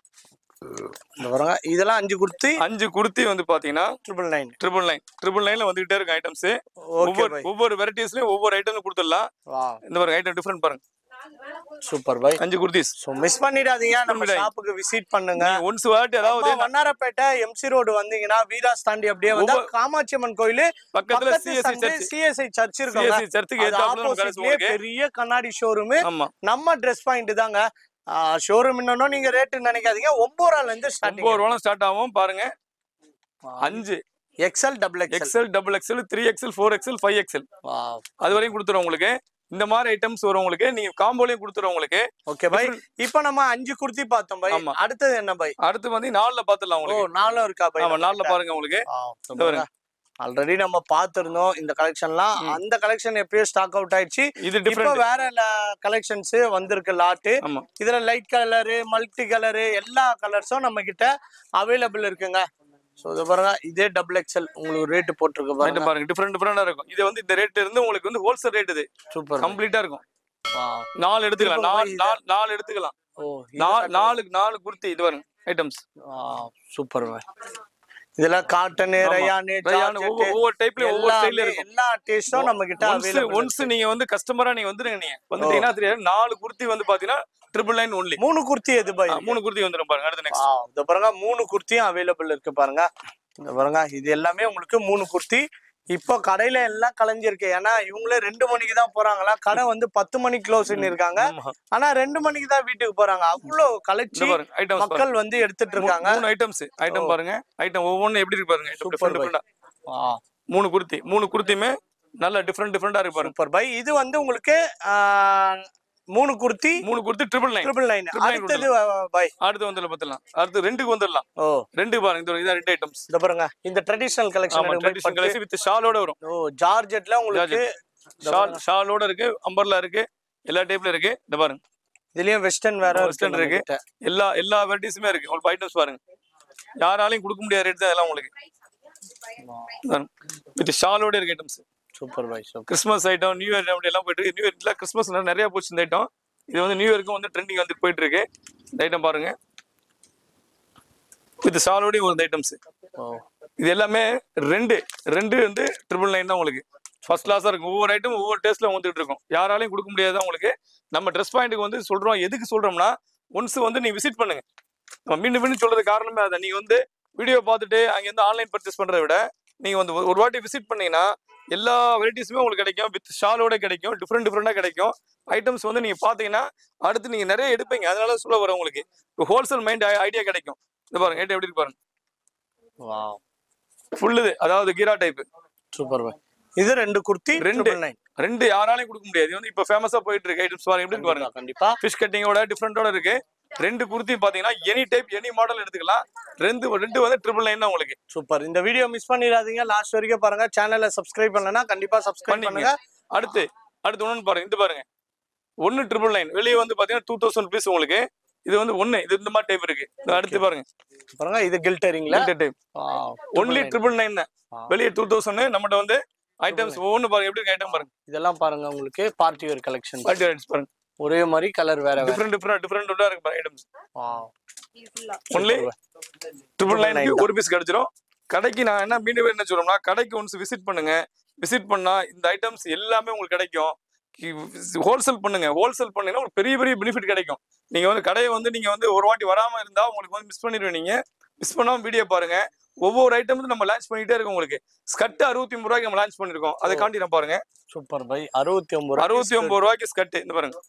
இந்த பாருங்க இதெல்லாம் அஞ்சு குர்த்தி அஞ்சு குர்த்தி வந்து பாத்தீங்கன்னா triple nine triple nine triple நைன்ல வந்துகிட்டே இருக்கும் ஐட்டம்ஸ் ஓகே ஒவ்வொரு பாய் ஒவ்வொரு வெரைட்டிஸ்லயும் ஒவ்வொரு ஐட்டம் கொடுத்துடலாம் வா இந்த பாருங்க ஐட்டம் டிஃபரெண்ட் பாருங்க சூப்பர் பாய் அஞ்சு குர்த்திஸ் ஸோ மிஸ் பண்ணிடாதீங்க நம்ம பண்ணிடாதீங்க. ஷாப்புக்கு விசிட் பண்ணுங்க ஒன்ஸ் வாட்டி அதாவது நம்ம வண்ணாரப்பேட்டை எம்சி ரோடு வந்தீங்கன்னா வீராஸ் தாண்டி அப்படியே வந்தா ஒவ்வொரு- காமாட்சி அம்மன் கோயில் பக்கத்துல சிஎஸ்சி சர்ச் சிஎஸ்ஐ சர்ச் இருக்கு சிஎஸ்சி சர்ச்சுக்கு ஏத்தாப்புல நம்ம கடை உங்களுக்கு பெரிய கண்ணாடி ஷோரூம் ஆமா நம்ம ட்ரெஸ் பாயிண்ட் தாங்க ஷோரூம் இன்னும் நீங்க ரேட்டு நினைக்காதீங்க ஒன்பது ரூபால இருந்து ஸ்டார்டிங் ஒன்பது ரூபா ஸ்டார்ட் ஆகும் பாருங்க அஞ்சு XL double XL XL double XL three XL four XL five XL அது வரையும் கொடுத்துரும் உங்களுக்கு இந்த மாதிரி ஐட்டம்ஸ் வரும் உங்களுக்கு நீங்க காம்போலயும் கொடுத்துரும் உங்களுக்கு ஓகே பாய் இப்போ நம்ம அஞ்சு குர்த்தி பார்த்தோம் பாய் ஆமா. அடுத்தது என்ன பாய் அடுத்து வந்து நாலுல பாத்துடலாம் ஓ உங்களுக்கு நாலும் இருக்கா பாய் ஆமா நாலுல பாருங்க உங்களுக்கு இந்த பாருங்க. ஆல்ரெடி நம்ம பார்த்திருந்தோம் இந்த கலெக்ஷன்லாம் அந்த கலெக்ஷன் எப்பயோ ஸ்டாக் அவுட் ஆயிடுச்சு இது இப்போ டிஃப்ரெண்ட் வேற கலெக்ஷன்ஸ் வந்திருக்கு லாட்டு ஆமா இதுல லைட் கலரு மல்டி கலரு எல்லா கலர்ஸும் நம்ம கிட்ட அவைலபிள் இருக்குங்க ஸோ இது பாருங்க இதே டபுள் எக்ஸ்எல் உங்களுக்கு ரேட்டு போட்டிருக்கு ஐட்டம் பாருங்க பாருங்க டிஃப்ரெண்ட் டிஃப்ரெண்டா இருக்கும் இது வந்து இந்த ரேட் இருந்து உங்களுக்கு வந்து ஹோல்சேல் ரேட் இது சூப்பர் கம்ப்ளீட்டா இருக்கும் நாலு எடுத்துக்கலாம் திரும்ப நாலு இது- நாலு நாலு எடுத்துக்கலாம் ஓ நா- நாலு நாலு குர்த்தி இது பாருங்க ஐட்டம்ஸ் சூப்பர் இதெல்லாம் காட்டனு ஆமா. ரயானு ரயான் ஒவ்வொரு ஒவ்வொரு டைப்லயும் ஒவ்வொரு ஸ்டைல எல்லாமே இருக்கும் எல்லா டேஸ்டும் நம்ம கிட்ட ஒன்ஸ் available ஒன்ஸ் நீங்க வந்து கஸ்டமரா நீங்க வந்துருங்க நீங்க வந்துட்டீங்கன்னா தெரியாது நாலு குர்த்தி வந்து பாத்தீங்கன்னா ட்ரிபிள் நைன் ஒன்லி மூணு குர்த்தி எது பாய் மூணு குர்த்தி வந்துரும் பாருங்க அடுத்து நெக்ஸ்ட் Wow, இந்த பாருங்க மூணு குர்த்தியும் அவைலபிள் இருக்கு பாருங்க இந்த பாருங்க இது எல்லாமே உங்களுக்கு மூணு குர்த்தி இப்போ கடையில எல்லாம் கலைஞ்சிருக்கு ஏன்னா இவங்களே ரெண்டு மணிக்கு தான் போறாங்களா கடை வந்து பத்து மணிக்கு க்ளோஸ் இருக்காங்க ஆனா ரெண்டு மணிக்கு தான் வீட்டுக்கு போறாங்க அவ்வளவு இந்த கலைச்சி பாருங்க ஐட்டம்ஸ் பாருங்க மக்கள் வந்து எடுத்துட்டு இருக்காங்க மூணு ஐட்டம்ஸ் ஐட்டம் பாருங்க ஐட்டம் ஒவ்வொன்றும் எப்படி இருக்கு பாருங்க Super டிஃப்ரெண்ட் boy. டிஃப்ரெண்டா மூணு குர்த்தி மூணு குர்த்தியுமே நல்ல டிஃப்ரெண்ட் டிஃப்ரெண்டா இருக்கு பாருங்க சூப்பர் பை இது வந்து உங்களுக்கு ஆஹ், மூணு குர்த்தி மூணு kurti triple nine triple nine Triple nine அடுத்தது பை அடுத்து வந்து பத்தலாம் அடுத்து ரெண்டுக்கு வந்துடலாம் ஓ ரெண்டு பாருங்க இது இதான் ரெண்டு ஐட்டம்ஸ் இந்த பாருங்க இந்த ட்ரெடிஷனல் ஆமா கலெக்ஷன் ட்ரெடிஷனல் கலெக்ஷன் வித் ஷாலோட வரும் ஓ ஜார்ஜெட்ல உங்களுக்கு ஷால் ஷாலோட இருக்கு அம்பர்லா இருக்கு எல்லா டைப்ல இருக்கு இந்த பாருங்க இதுலயும் வெஸ்டர்ன் வேற Western இருக்கு. எல்லா எல்லா வெரைட்டிஸுமே இருக்கு உங்களுக்கு ஐட்டம்ஸ் பாருங்க யாராலையும் கொடுக்க முடியாத ரேட் தான் இதெல்லாம் உங்களுக்கு வித் ஷாலோட இருக்கு items super buy super Christmas item new year அப்படி எல்லாம் போயிட்டு இருக்கு நியூ இயர்ல கிறிஸ்மஸ் நிறைய போச்சு இந்த ஐட்டம் இது வந்து நியூ இயருக்கும் வந்து ட்ரெண்டிங் வந்து போயிட்டு இருக்கு இந்த ஐட்டம் பாருங்க வித் ஷாலோடையும் ஒரு ஐட்டம்ஸ் ஓ இது எல்லாமே ரெண்டு ரெண்டு வந்து ட்ரிபிள் நைன் தான் உங்களுக்கு ஃபர்ஸ்ட் கிளாஸாக இருக்கும் ஒவ்வொரு ஐட்டம் ஒவ்வொரு டேஸ்ட்ல வந்துட்டு இருக்கும் யாராலையும் கொடுக்க முடியாது உங்களுக்கு நம்ம ட்ரெஸ் பாயிண்ட்டுக்கு வந்து சொல்றோம் எதுக்கு சொல்றோம்னா ஒன்ஸ் வந்து நீ விசிட் பண்ணுங்க நம்ம மீண்டும் மீண்டும் சொல்றது காரணமே அதான் நீங்க வந்து வீடியோ பார்த்துட்டு அங்கேருந்து ஆன்லைன் பர்ச்சேஸ் பண்றதை விட நீங்க வந்து ஒரு- ஒரு வாட்டி விசிட் பண்ணீங்கன்னா எல்லா வெரைட்டிஸுமே உங்களுக்கு கிடைக்கும் வித் ஷாலோட கிடைக்கும் டிஃப்ரெண்ட் டிஃப்ரெண்டா கிடைக்கும் ஐட்டம்ஸ் வந்து நீங்க பாத்தீங்கன்னா அடுத்து நீங்க நிறைய எடுப்பீங்க அதனால சொல்ல வர உங்களுக்கு ஹோல்சேல் மைண்ட் ஐடியா கிடைக்கும் இது பாருங்க ஐட்டம் எப்படி இருக்கு பாருங்க வாவ் ஃபுல் இது அதாவது கீரா டைப் சூப்பர் பை இது ரெண்டு குர்த்தி ரெண்டு. ட்ரிபிள் நைன் ரெண்டு யாராலையும் கொடுக்க முடியாது இது வந்து இப்போ ஃபேமஸா போயிட்டு இருக்கு ஐட்டம்ஸ் பாருங்க எப்படி இருக்கு பாருங்க கண்டிப்பா ஃபிஷ் கட்டிங்கோட டிஃப்ரெண்டோட இருக்கு ரெண்டு குர்த்தி பாத்தீங்கன்னா எனி டைப் எனி மாடல் எடுத்துக்கலாம் ரெண்டு ரெண்டு வந்து ட்ரிபிள் நைன் தான் உங்களுக்கு சூப்பர் இந்த வீடியோ மிஸ் பண்ணிடாதீங்க லாஸ்ட் வரைக்கும் பாருங்க சேனலை சப்ஸ்கிரைப் பண்ணலனா கண்டிப்பா சப்ஸ்கிரைப் பண்ணிக்கங்க. பண்ணுங்க அடுத்து அடுத்து ஒன்று பாருங்க இது பாருங்க ஒன்னு ட்ரிபிள் நைன் வெளியே வந்து பாத்தீங்கன்னா டூ தௌசண்ட் ருபீஸ் உங்களுக்கு இது வந்து ஒன்னு இது இந்த மாதிரி டைப் இருக்கு இது அடுத்து பாருங்க பாருங்க இது கில்டரிங்ல டைப் ஒன்லி ட்ரிபிள் நைன் தான் வெளியே டூ தௌசண்ட் நம்மகிட்ட வந்து ஐட்டம்ஸ் ஒவ்வொன்று பாருங்க எப்படி இருக்கு ஐட்டம் பாருங்க இதெல்லாம் பாருங்க உங்களுக்கு party wear collection party items பாருங்க ஒரே மாதிரி கலர் வேற வேற டிஃப்ரெண்ட் டிஃப்ரெண்ட் டிஃப்ரெண்ட் இருக்கு பாருங்க items Wow. Only triple nine nine ஒரு பீஸ் கிடைச்சிரும் கடைக்கு நான் என்ன மீண்டும் என்ன சொல்றோம்னா கடைக்கு ஒன்ஸ் விசிட் பண்ணுங்க விசிட் பண்ணா இந்த ஐட்டம்ஸ் எல்லாமே உங்களுக்கு கிடைக்கும் ஹோல்சேல் பண்ணுங்க ஹோல்சேல் பண்ணீங்கன்னா உங்களுக்கு பெரிய பெரிய பெனிஃபிட் கிடைக்கும் நீங்க வந்து கடையை வந்து நீங்க வந்து ஒரு வாட்டி வராம இருந்தா உங்களுக்கு வந்து மிஸ் பண்ணிடுவீங்க மிஸ் பண்ணாம வீடியோ பாருங்க ஒவ்வொரு ஐட்டம் நம்ம லான்ச் பண்ணிட்டே இருக்கோம் உங்களுக்கு ஸ்கட் அறுபத்தி ஒன்பது ரூபாய்க்கு நம்ம லான்ச் பண்ணிருக்கோம் அதை காண்டி நான் பாருங்க சூப்பர் பை அறுபத்தி ஒன்பது அறுபத்தி ஒன்பது ரூபாய்க்கு ஸ்கட் இந்த பாருங்க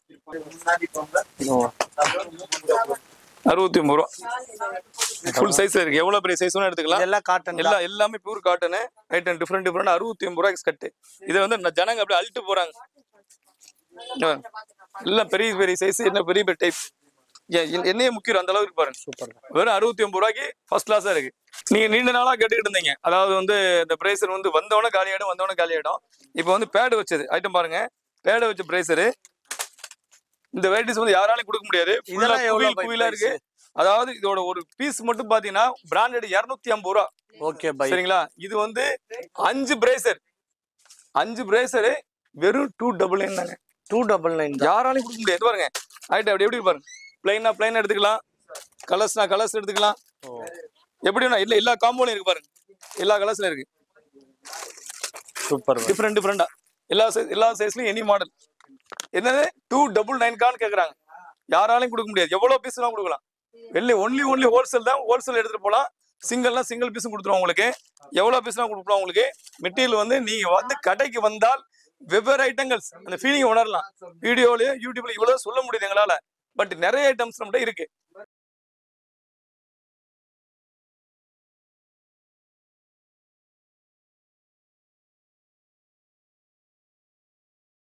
அறுபத்தி ஒன்பது ரூபா ஃபுல் சைஸ் இருக்கு எவ்வளவு பெரிய சைஸ் எடுத்துக்கலாம் இதெல்லாம் காட்டன் எல்லா எல்லாமே பியூர் காட்டனு ஐட்டம் டிஃப்ரெண்ட் டிஃப்ரெண்ட் அறுபத்தி ஒன்பது ரூபாய்க்கு ஸ்கட்டு இதை வந்து ந- ஜனங்க அப்படியே அழுட்டு போறாங்க ஆ. எல்லாம் பெரிய பெரிய சைஸ் என்ன பெரிய பெரிய டைப் என்னையே முக்கியம் அந்த அளவுக்கு பாருங்க சூப்பர் வெறும் அறுபத்தி ஒன்பது ரூபாய்க்கு ஃபர்ஸ்ட் கிளாஸா இருக்கு நீங்க நீண்ட நாளா கேட்டுக்கிட்டு இருந்தீங்க அதாவது வந்து இந்த பிரேசர் வந்து வந்தவொடனே காலியாயிடும் வந்தவொடனே காலியாயிடும் இப்போ வந்து பேடு வச்சது ஐட்டம் பாருங்க பேடு வச்ச பிரேசரு இந்த வெரைட்டிஸ் வந்து யாராலையும் கொடுக்க முடியாது Full ஆ இதெல்லாம் எவ்வளவு குவில் குவிலா இருக்கு இருக்கு அதாவது இதோட ஒரு பீஸ் மட்டும் பாத்தீங்கன்னா பிராண்டட் இருநூத்தி ஐம்பது ரூபா ஓகே பை சரிங்களா இது வந்து அஞ்சு பிரேசர் அஞ்சு பிரேசரு வெறும் டூ டபுள் நைன் தாங்க டூ டபுள் நைன் யாராலையும் கொடுக்க முடியாது இது பாருங்க ஆயிட்டு அப்படி எப்படி பாருங்க பிளைனா பிளைன் எடுத்துக்கலாம் கலர்ஸ்னா கலர்ஸ் எடுத்துக்கலாம் எப்படி வேணா இல்ல எல்லா காம்போலையும் இருக்கு பாருங்க எல்லா கலர்ஸ்ல இருக்கு சூப்பர் டிஃப்ரெண்ட் டிஃப்ரெண்டா எல்லா சைஸ் எல்லா சைஸ்லயும் எனி மாடல் என்னது டூ டபுள் நைன் கான்னு கேக்குறாங்க யாராலையும் கொடுக்க முடியாது எவ்வளவு பீஸ் எல்லாம் கொடுக்கலாம் வெளியே ஒன்லி ஒன்லி ஹோல்சேல் தான் ஹோல்சேல் எடுத்துட்டு போலாம் சிங்கிள்னா சிங்கிள் பீஸும் கொடுத்துருவோம் உங்களுக்கு எவ்வளவு பீஸ்லாம் கொடுக்கலாம் உங்களுக்கு மெட்டீரியல் வந்து நீங்க வந்து கடைக்கு வந்தால் வெவ்வேறு ஐட்டங்கள் அந்த ஃபீலிங் உணரலாம் வீடியோலயும் யூடியூப்ல இவ்வளவு சொல்ல முடியுது எங்களால பட் நிறைய ஐட்டம்ஸ் நம்மகிட்ட இருக்கு